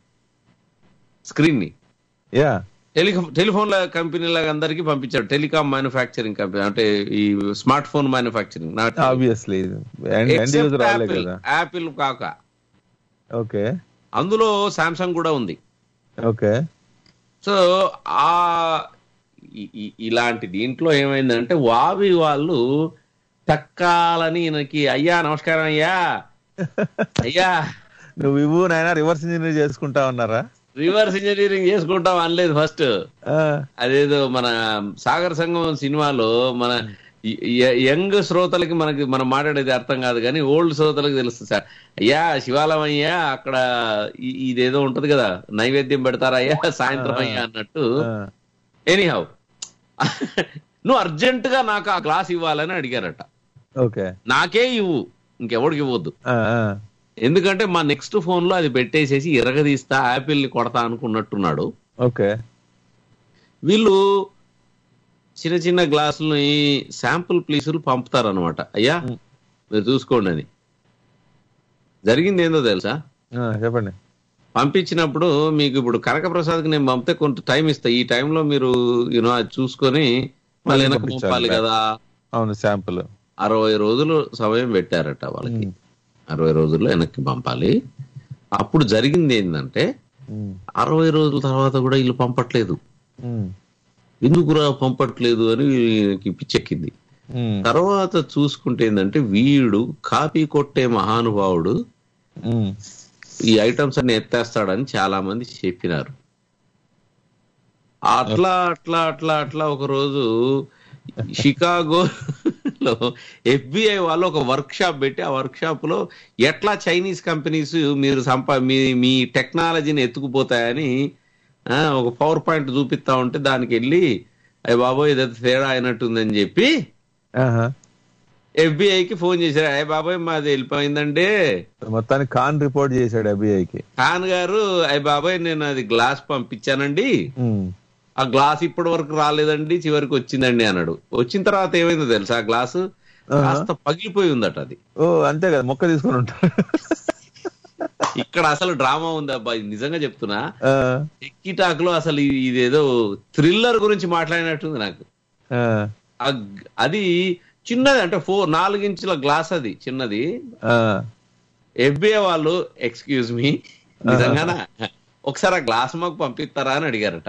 స్క్రీన్ ని యా టెలికా టెలిఫోన్ల కంపెనీల అందరికి పంపించాడు టెలికాం మ్యానుఫ్యాక్చరింగ్ కంపెనీ అంటే ఈ smart phone manufacturing obviously end user వాళ్ళే కదా యాపిల్ కాక ఓకే అందులో సామ్సంగ్ కూడా ఉంది ఓకే సో ఆ ఈ- ఈ- ఇలాంటి దీంట్లో ఏమైందంటే వావి వాళ్ళు తక్కాలని ఈయనకి అయ్యా నమస్కారం అయ్యా అయ్యా నువ్వు ఇవ్వు నాయన రివర్స్ ఇంజనీర్ చేసుకుంటా ఉన్నారా రివర్స్ ఇంజనీరింగ్ చేసుకుంటాం అనలేదు ఫస్ట్ ఆ, అదేదో మన సాగర్ సంగమం సినిమాలో మన య- య- యంగ్ శ్రోతలకి మనకి మనం మాట్లాడేది అర్థం కాదు కానీ ఓల్డ్ శ్రోతలకు తెలుస్తుంది సార్ అయ్యా శివాలయం అయ్యా అక్కడ ఇ- ఇదేదో ఉంటది కదా నైవేద్యం పెడతారా అయ్యా సాయంత్రం అయ్యా అన్నట్టు ఆ. ఎనీహౌ నువ్వు అర్జెంట్ గా నాకు ఆ గ్లాస్ ఇవ్వాలని అడిగారట ఓకే నాకే ఇవ్వు ఇంకెవడికి ఇవ్వద్దు ఆ, ఆ. ఎందుకంటే మా నెక్స్ట్ ఫోన్ లో అది పెట్టేసేసి ఎరగదీస్తా యాపిల్ ని కొడతా అనుకున్నట్టున్నాడు ఓకే వీళ్ళు చిన్న చిన్న గ్లాసులని శాంపుల్ ప్లీసులు పంపుతారనమాట అయ్యా మీరు చూసుకోండి అని జరిగింది ఏందో తెలుసా ఆ, చెప్పండి పంపించినప్పుడు మీకు ఇప్పుడు కనకప్రసాద్కి నేను పంపితే కొంత టైం ఇస్తా ఈ టైంలో మీరు యూనో అది చూసుకొని మళ్ళీ వెనక్కి పంపించాలి. పంపాలి కదా అవును శాంపుల్ అరవై రోజులు సమయం పెట్టారట వాళ్ళకి అరవై రోజుల్లో వెనక్కి పంపాలి అప్పుడు జరిగింది ఏంటంటే అరవై రోజుల తర్వాత కూడా వీళ్ళు పంపట్లేదు ఎందుకురా పంపట్లేదు అని వీళ్ళకి పిచ్చెక్కింది తర్వాత చూసుకుంటే ఏంటంటే వీడు కాపీ కొట్టే మహానుభావుడు ఈ ఐటమ్స్ అన్ని ఎత్తేస్తాడని చాలా మంది చెప్పినారు అట్లా అట్లా అట్లా అట్లా ఒక రోజు షికాగోలో ఎఫ్బిఐ వాళ్ళు ఒక వర్క్ షాప్ పెట్టి ఆ వర్క్ షాప్ లో ఎట్లా చైనీస్ కంపెనీస్ మీరు సంపా మీ మీ టెక్నాలజీని ఎత్తుకుపోతాయని ఆ, ఒక పవర్ పాయింట్ చూపిస్తా ఉంటే దానికి వెళ్ళి అయ్య బాబోయ్ ఇదైతే తేడా అయినట్టుందని చెప్పి ఎఫ్బిఐకి ఫోన్ చేశారు అయ్య బాబోయ్ మాది వెళ్ళిపోయిందండి మొత్తానికి ఖాన్ రిపోర్ట్ చేశాడు ఎఫ్బిఐకి ఖాన్ గారు అయ్య బాబాయ్ నేను అది గ్లాస్ పంపించానండి ఆ గ్లాస్ ఇప్పటి వరకు రాలేదండి చివరికి వచ్చిందండి అన్నాడు వచ్చిన తర్వాత ఏమైందో తెలుసా ఆ గ్లాసు కాస్త పగిలిపోయి ఉందట అది ఓ అంతే కదా మొక్క తీసుకొని ఉంటాడు ఇక్కడ అసలు డ్రామా ఉంది అబ్బాయి నిజంగా చెప్తున్నా టాక్ లో అసలు ఇ- ఇదేదో థ్రిల్లర్ గురించి మాట్లాడినట్టుంది నాకు ఆ గ- అది చిన్నది అంటే ఫోర్ నాలుగించుల గ్లాస్ అది చిన్నది ఎఫ్బిఐ వాళ్ళు ఎక్స్క్యూజ్ మీ నిజంగానా ఒకసారి ఆ గ్లాస్ మాకు పంపిస్తారా అని అడిగారట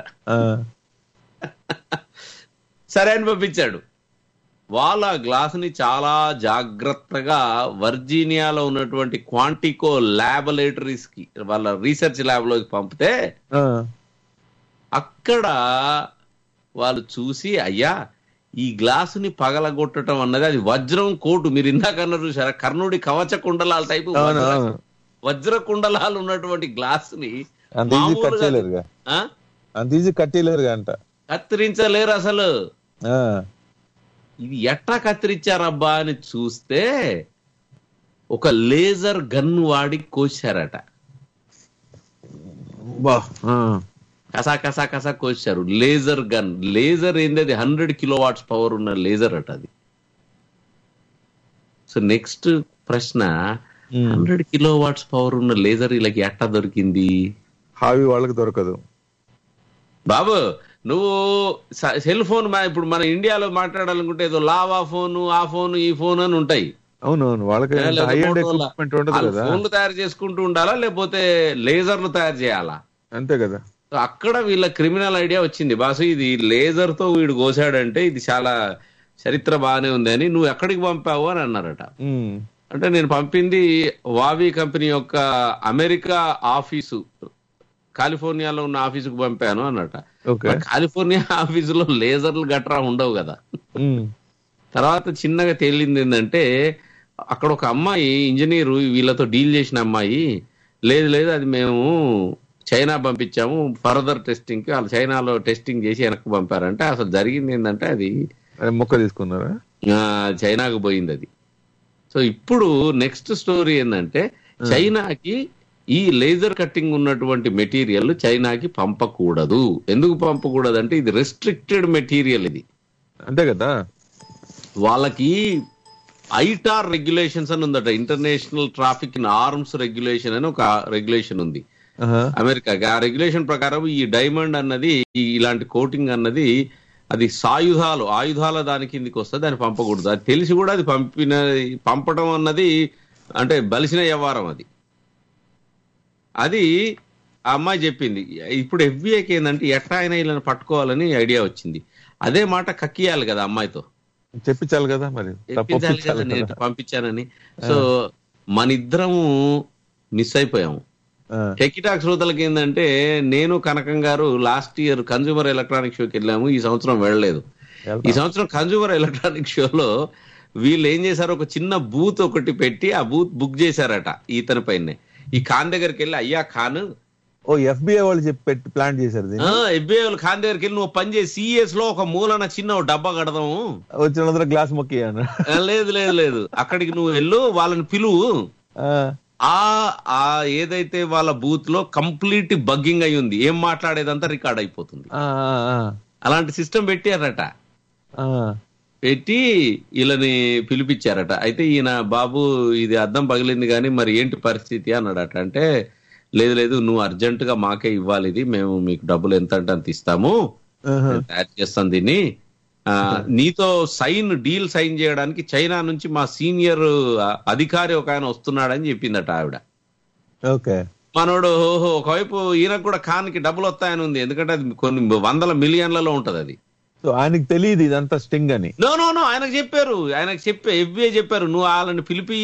సరే అని పంపించాడు వాళ్ళ ఆ గ్లాస్ ని చాలా జాగ్రత్తగా వర్జీనియాలో ఉన్నటువంటి క్వాంటికో ల్యాబొరేటరీస్ కి వాళ్ళ రీసెర్చ్ ల్యాబ్ లోకి పంపితే అక్కడ వాళ్ళు చూసి అయ్యా ఈ గ్లాసుని పగలగొట్టడం అన్నది అది వజ్రం కోటు మీరు ఇందాక అన్నారు చూసారా కర్ణుడి కవచ కుండలాల టైపు అవును, వజ్ర- అవును. వజ్ర కుండలాలు ఉన్నటువంటి గ్లాస్ ని అంత ఈజీ కట్ మామూలుగా- చేయలేరుగా ఆ? అంత ఈజీ కట్టేయలేరుగా అంట కత్తిరించలేరు అసలు ఆ, ఇది ఎట్లా కత్తిరించారబ్బా అని చూస్తే ఒక లేజర్ గన్ వాడి కోసారట బా ఆ, కసా కసా కసా కోసారు లేజర్ గన్ లేజర్ ఏంది అది హండ్రెడ్ కిలో వాట్స్ పవర్ ఉన్న లేజర్ అట అది సో నెక్స్ట్ ప్రశ్న హండ్రెడ్ కిలో వాట్స్ పవర్ ఉన్న లేజర్ వీళ్ళకి ఎట్టా దొరికింది హావి వాళ్ళకి దొరకదు బాబు నువ్వు స- సెల్ ఫోన్ మా- ఇప్పుడు మన ఇండియాలో మాట్లాడాలనుకుంటే ఏదో లావా ఫోన్ ఆ ఫోన్ ఈ ఫోన్ అని ఉంటాయి అవునవును వాళ్ళకి లేదా హై అండ్ మోటోలా. ఎక్విప్మెంట్ ఉండదు వాళ్ళు కదా ఫోన్లు తయారు చేసుకుంటూ ఉండాలా లేకపోతే లేజర్లు తయారు చేయాలా అంతే కదా సో అక్కడ వీళ్ళ క్రిమినల్ ఐడియా వచ్చింది బాసు ఇది లేజర్ తో వీడు కోసాడంటే ఇది చాలా చరిత్ర బాగానే ఉంది అని నువ్వు ఎక్కడికి పంపావు అని అన్నారట ఉమ్, అంటే నేను పంపింది వావి కంపెనీ యొక్క అమెరికా ఆఫీసు కాలిఫోర్నియాలో ఉన్న ఆఫీసుకు పంపాను అన్నట ఓకే మరి కాలిఫోర్నియా ఆఫీసులో లేజర్లు గట్రా ఉండవు కదా ఉమ్. తర్వాత చిన్నగా తేలింది ఏంటంటే అక్కడ ఒక అమ్మాయి ఇంజనీరు వీళ్ళతో డీల్ చేసిన అమ్మాయి లేదు లేదు అది మేము చైనా పంపించాము ఫర్దర్ టెస్టింగ్ కి వాళ్ళు చైనాలో టెస్టింగ్ చేసి వెనక్కి పంపారంటే అసలు జరిగింది ఏంటంటే అది అది మొక్క తీసుకున్నారా ఆ, చైనాకు పోయింది అది సో ఇప్పుడు నెక్స్ట్ స్టోరీ ఏంటంటే చైనాకి ఈ లేజర్ కట్టింగ్ ఉన్నటువంటి మెటీరియల్ చైనాకి పంపకూడదు ఎందుకు పంపకూడదు అంటే ఇది రెస్ట్రిక్టెడ్ మెటీరియల్ ఇది అంతే కదా వాళ్ళకి ఐటార్ రెగ్యులేషన్స్ అని ఉందట international traffic in arms regulation అని ఒక రెగ్యులేషన్ ఉంది ఆహా. అమెరికాకి ఆ రెగ్యులేషన్ ప్రకారం ఈ డైమండ్ అన్నది ఈ ఇలాంటి కోటింగ్ అన్నది అది సాయుధాలు ఆయుధాల దాని కిందికి వస్తే దాన్ని పంపకూడదు అది తెలిసి కూడా అది పంపిన పంపడం అన్నది అంటే బలిసిన వ్యవహారం అది అది ఆ అమ్మాయి చెప్పింది ఇప్పుడు ఎఫ్బిఐకి ఏంటంటే ఎట్టా అయినా వీళ్ళని పట్టుకోవాలని ఐడియా వచ్చింది అదే మాట కక్కియాలి కదా అమ్మాయితో చెప్పించాలి కదా మరి చెప్పించాలి కదా తప్పొప్పించాలి నేను కదా. పంపించానని సో మన ఇద్దరము మిస్ అయిపోయాము ఆ. టెకిటాక్ శ్రోతలకి ఏంటంటే నేను కనకం గారు లాస్ట్ ఇయర్ కన్జ్యూమర్ ఎలక్ట్రానిక్ షోకి వెళ్ళాము ఈ సంవత్సరం వెళ్ళలేదు ఈ సంవత్సరం కన్జ్యూమర్ ఎలక్ట్రానిక్ షోలో వీళ్ళు ఏం చేశారు ఒక చిన్న బూత్ ఒకటి పెట్టి ఆ బూత్ బుక్ చేశారట ఈతని పైన ఈ ఖాన్ దగ్గరికి వెళ్ళి అయ్యా ఖాన్ ఓ ఎఫ్బిఐ వాళ్ళు చెప్పి పెట్టి ప్లాన్ చేశారు దీన్ని ఎఫ్బిఐ వాళ్ళు ఖాన్ దగ్గరికి వెళ్ళి నువ్వు పని చేసి సిఎస్ లో ఒక మూలన చిన్న ఒక డబ్బా కడదాము వచ్చినందులో గ్లాస్ మొక్కి అన్న ఆ, లేదు లేదు లేదు అక్కడికి నువ్వు వెళ్ళు వాళ్ళని పిలువు ఆ ఆ ఏదైతే వాళ్ళ బూత్ లో కంప్లీట్ బగ్గింగ్ అయి ఉంది ఏం మాట్లాడేదంతా రికార్డ్ అయిపోతుంది అలాంటి సిస్టమ్ పెట్టారట పెట్టి వీళ్ళని పిలిపించారట అయితే ఈయన బాబు ఇది అద్దం పగిలింది కానీ మరి ఏంటి పరిస్థితి అన్నాడట అంటే లేదు లేదు నువ్వు అర్జెంట్ గా మాకే ఇవ్వాలి ఇది మేము మీకు డబ్బులు ఎంత అంటే అంత ఇస్తాము నేను తయారు చేస్తాను దీన్ని ఆ, నీతో సైన్ డీల్ సైన్ చేయడానికి చైనా నుంచి మా సీనియర్ అధికారి ఒక ఆయన వస్తున్నాడని చెప్పిందట ఆవిడ ఓకే మనోడు ఓహో ఒకవైపు ఈయనకు కూడా ఖాన్కి డబ్బులు వస్తాయని ఉంది ఎందుకంటే అది కొన్ని వందల మిలియన్లలో ఉంటది అది సో ఆయనకి తెలియదు ఇదంతా స్టింగ్ అని నో నో నో ఆయనకు చెప్పారు ఆయనకు చెప్పే ఎఫ్బిఐ చెప్పారు నువ్వు వాళ్ళని పిలిపి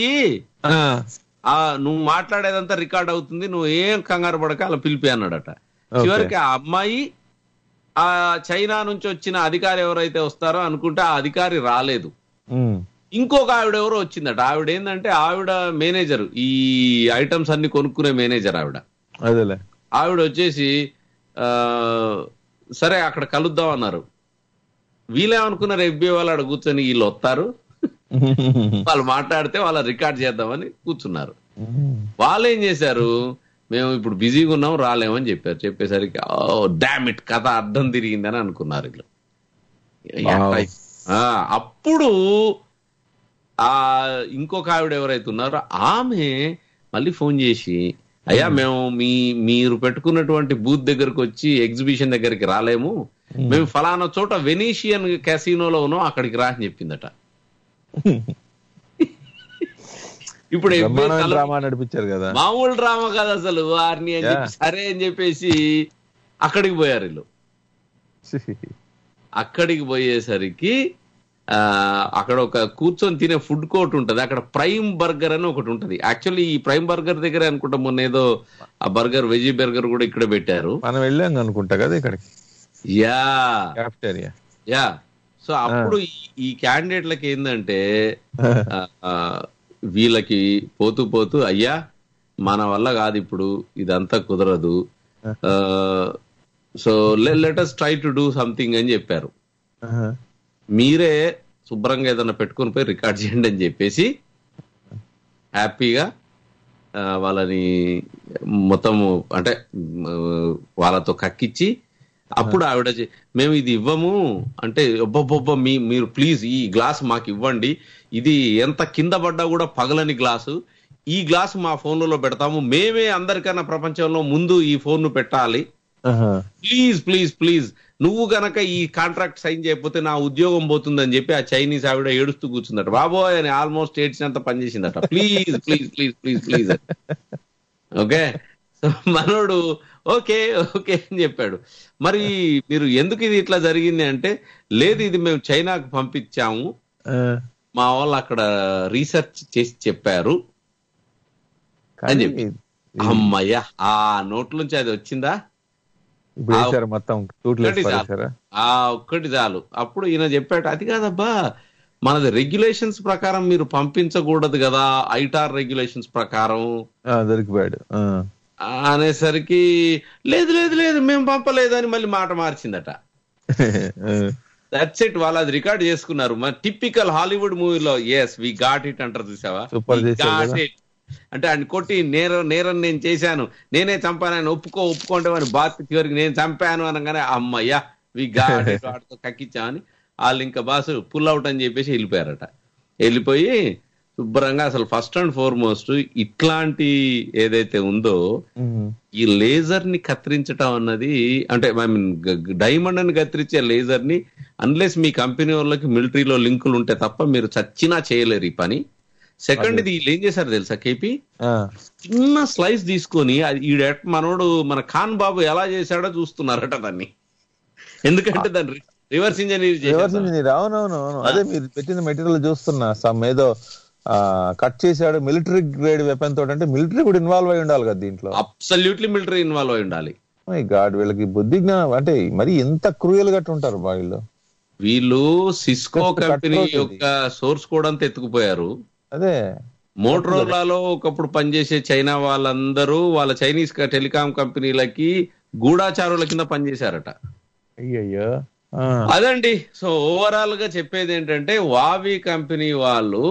ఆ నువ్వు మాట్లాడేదంతా రికార్డ్ అవుతుంది నువ్వు ఏం కంగారు పడక అలా పిలిపి అన్నాడట Okay. చివరికి ఆ అమ్మాయి ఆ చైనా నుంచి వచ్చిన అధికారి ఎవరైతే వస్తారో అనుకుంటే ఆ అధికారి రాలేదు ఉమ్. ఇంకొక ఆవిడ ఎవరో వచ్చిందట ఆవిడ ఏంటంటే ఆవిడ మేనేజర్ ఈ ఐటమ్స్ అన్ని కొనుక్కునే మేనేజర్ ఆవిడ అదేలే ఆవిడ వచ్చేసి ఆ సరే అక్కడ కలుద్దాం అన్నారు వీళ్ళేమనుకున్నారు ఎఫ్బిఐ వాళ్ళు ఆడ కూర్చొని వీళ్ళు వస్తారు వాళ్ళు మాట్లాడితే వాళ్ళ రికార్డ్ చేద్దామని కూర్చున్నారు వాళ్ళు ఏం చేశారు మేము ఇప్పుడు బిజీగా ఉన్నాం రాలేమని చెప్పారు చెప్పేసరికి ఓ డామ్ ఇట్ కథ అర్థం తిరిగిందని అనుకున్నారు వీళ్ళు Wow. ఆ, అప్పుడు ఆ ఇంకొక ఆవిడ ఎవరైతే ఉన్నారో ఆమె మళ్ళీ ఫోన్ చేసి అయ్యా మేము మీ మీరు పెట్టుకున్నటువంటి బూత్ దగ్గరకు వచ్చి ఎగ్జిబిషన్ దగ్గరికి రాలేము మేము ఫలానా చోట వెనీషియన్ క్యాసినోలో ఉన్నాం అక్కడికి రా అని చెప్పిందట ఇప్పుడు FBI బ్రహ్మాండమైన తల- డ్రామా నడిపించారు కదా మామూలు డ్రామా కాదు అసలు వారిని అని చెప్పి Yeah. సరే అని చెప్పేసి అక్కడికి పోయారు వీళ్ళు అక్కడికి పోయేసరికి ఆ అక్కడ ఒక కూర్చొని తినే ఫుడ్ కోర్ట్ ఉంటది అక్కడ ప్రైమ్ బర్గర్ అని ఒకటి ఉంటది యాక్చువల్లీ ఈ ప్రైమ్ బర్గర్ దగ్గర అనుకుంటా మొన్న ఏదో ఆ బర్గర్ వెజీ బర్గర్ కూడా ఇక్కడ పెట్టారు మనం వెళ్ళాం అనుకుంటా కదా ఇక్కడికి యా క్యాఫ్టేరియా యా సో అప్పుడు ఈ- ఈ క్యాండిడేట్లకి ఏంటంటే ఆ, ఆ, వీళ్ళకి పోతూ పోతూ అయ్యా మన వల్ల కాదు ఇప్పుడు ఇదంతా కుదరదు so let us try to do something అని చెప్పారు మీరే శుభ్రంగా ఏదైనా పెట్టుకొని పోయి రికార్డ్ చేయండి అని చెప్పేసి హ్యాపీగా ఆ, వాళ్ళని మొత్తము అంటే ఆ, వాళ్ళతో కక్కిచ్చి అప్పుడు ఆవిడ చె- మేము ఇది ఇవ్వము అంటే ఒబ్బొబ్బొబ్బ మీ మీరు ప్లీజ్ ఈ గ్లాస్ మాకు ఇవ్వండి ఇది ఎంత కింద పడ్డా కూడా పగలని గ్లాసు ఈ గ్లాస్ మా ఫోన్లలో పెడతాము మేమే అందరికన్నా ప్రపంచంలో ముందు ఈ ఫోన్ ను పెట్టాలి ప్లీజ్ ప్లీజ్ ప్లీజ్ నువ్వు గనక ఈ కాంట్రాక్ట్ సైన్ చేయకపోతే నా ఉద్యోగం పోతుందని చెప్పి ఆ చైనీస్ ఆవిడ ఏడుస్తూ కూర్చుందట బాబోయ్ అని ఆల్మోస్ట్ ఏడ్చినంత పనిచేసిందట please please please please please okay so మనోడు ఓకే ఓకే అని చెప్పాడు మరి మీరు ఎందుకు ఇది ఇట్లా జరిగింది అంటే లేదు ఇది మేము చైనాకు పంపించాము మా వాళ్ళు అక్కడ రీసెర్చ్ చేసి చెప్పారు అని చెప్పి అమ్మయ్యా ఆ నోట్ల నుంచి అది వచ్చిందా ఇప్పుడు ఆ వేసారు మొత్తం తూట్లు ఒక్కటి వేసి చాలు. పడేశారా ఆ ఒక్కటి చాలు అప్పుడు ఈయన చెప్పాడు అది కాదబ్బా మనది రెగ్యులేషన్స్ ప్రకారం మీరు పంపించకూడదు కదా ఐటార్ రెగ్యులేషన్స్ ప్రకారం ఆ, దొరికిపోయాడు ఆ. ఆ, అనేసరికి లేదు లేదు లేదు మేము పంపలేదు అని మళ్ళీ మాట మార్చిందట దట్స్ ఇట్ వాళ్ళు అది రికార్డ్ చేసుకున్నారు మన టిపికల్ హాలీవుడ్ మూవీలో ఎస్ వి గాట్ ఇట్ అంటారు చూసావా Super We చేశారు got కదా. it. అంటే ఆయన కొట్టి నేరం నేరం నేను చేశాను నేనే చంపాను ఆయన ఒప్పుకో ఒప్పుకుంటే వాడిని బాత్ చివరికి నేను చంపాను అనగానే అమ్మయ్యా వి గాట్ ఇట్ వాడితో కక్కించామని వాళ్ళు ఇంకా బాసు పుల్ అవుట్ అని చెప్పేసి వెళ్ళిపోయారట వెళ్ళిపోయి శుభ్రంగా అసలు ఫస్ట్ అండ్ ఫార్మోస్ట్ ఇట్లాంటి ఏదైతే ఉందో ఈ లేజర్ ని కత్తిరించటం అన్నది అంటే ఐ మీన్ డైమండ్ అని కత్తిరించే లేజర్ ని అన్లెస్ మీ కంపెనీ వాళ్ళకి మిలిటరీలో లింకులు ఉంటే తప్ప మీరు చచ్చినా చేయలేరు ఈ పని సెకండ్ ఇది వీళ్ళు ఏం చేశారు తెలుసా కేపీ ఆ. చిన్న స్లైస్ తీసుకొని అది ఈడ మనోడు మన ఖాన్ బాబు ఎలా చేశాడో చూస్తున్నారట దాన్ని ఎందుకంటే దాన్ని రివర్స్ ఇంజనీర్ రివర్స్ చేశారు ఇంజనీర్ అవునవును అవును అదే మీరు పెట్టిన మెటీరియల్ చూస్తున్నా సమ్ ఏదో కట్ చేశాడు మిలిటరీ గ్రేడ్ వెపన్ తోటి అంటే మిలిటరీ కూడా ఇన్వాల్వ్ అయి ఉండాలి కదా దీంట్లో అబ్సల్యూట్లీ మిలిటరీ ఇన్వాల్వ్ అయి ఉండాలి మై గాడ్ వీళ్ళకి బుద్ధి జ్ఞానం అంటే మరి ఎంత క్రూయల్ గట్టు ఉంటారు బా వీళ్ళు వీళ్ళు సిస్కో Just కంపెనీ cutthroat ఇది. యొక్క సోర్స్ కూడా అంతా ఎత్తుకుపోయారు అదే మోటరోలాలో ఒకప్పుడు పనిచేసే చైనా వాళ్ళందరూ వాళ్ళ చైనీస్ క- టెలికాం కంపెనీలకి గూఢాచారుల కింద పనిచేశారట అయ్యయ్యో ఆ. అదండి సో ఓవరాల్ గా చెప్పేది ఏంటంటే వావి కంపెనీ వాళ్ళు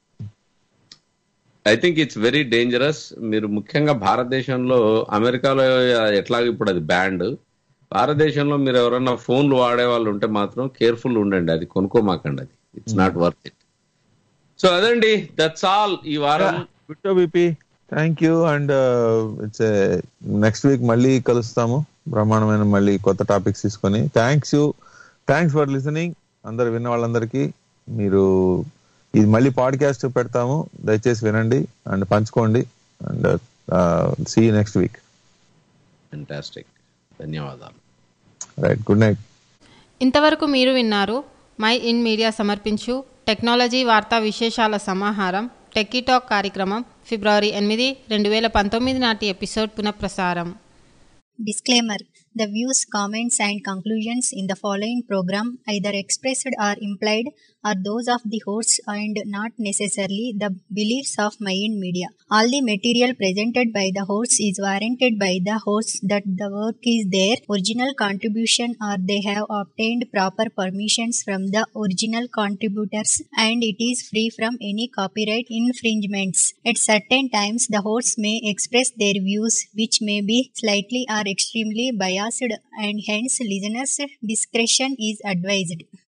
I think it's very dangerous మీరు ముఖ్యంగా భారతదేశంలో అమెరికాలో ఎట్లా ఇప్పుడు అది బ్యాండ్ భారతదేశంలో మీరు ఎవరైనా ఫోన్లు వాడే వాళ్ళు ఉంటే మాత్రం కేర్ఫుల్ ఉండండి అది కొనుక్కోమాకండి అది it's not worth it so అదండి దట్స్ ఆల్ ఈ వారం విట్టో బిపి thank you and it's next week మళ్ళీ కలుస్తాము బ్రహ్మాండమైన మళ్ళీ కొత్త టాపిక్స్ తీసుకొని thanks you thanks for listening అందరు విన్న వాళ్ళందరికీ మీరు ఇది మళ్ళీ పాడ్కాస్ట్ పెడతాము దయచేసి వినండి అండ్ పంచుకోండి and see next week fantastic ధన్యవాదాలు రైట్ గుడ్ నైట్ ఇంతవరకు మీరు విన్నారు మై ఇన్ మీడియా సమర్పించు టెక్నాలజీ వార్తా విశేషాల సమాహారం టెక్కీ టాక్ కార్యక్రమం ఫిబ్రవరి ఎనిమిది రెండు వేల పంతొమ్మిది నాటి ఎపిసోడ్ పునఃప్రసారం Disclaimer The views, comments, and conclusions in the following program, either expressed or implied, are those of the hosts and not necessarily the beliefs of Mayan Media. All the material presented by the hosts is warranted by the hosts that the work is their original contribution or they have obtained proper permissions from the original contributors and it is free from any copyright infringements. At certain times, the hosts may express their views which may be slightly or extremely biased and hence listeners' discretion is advised.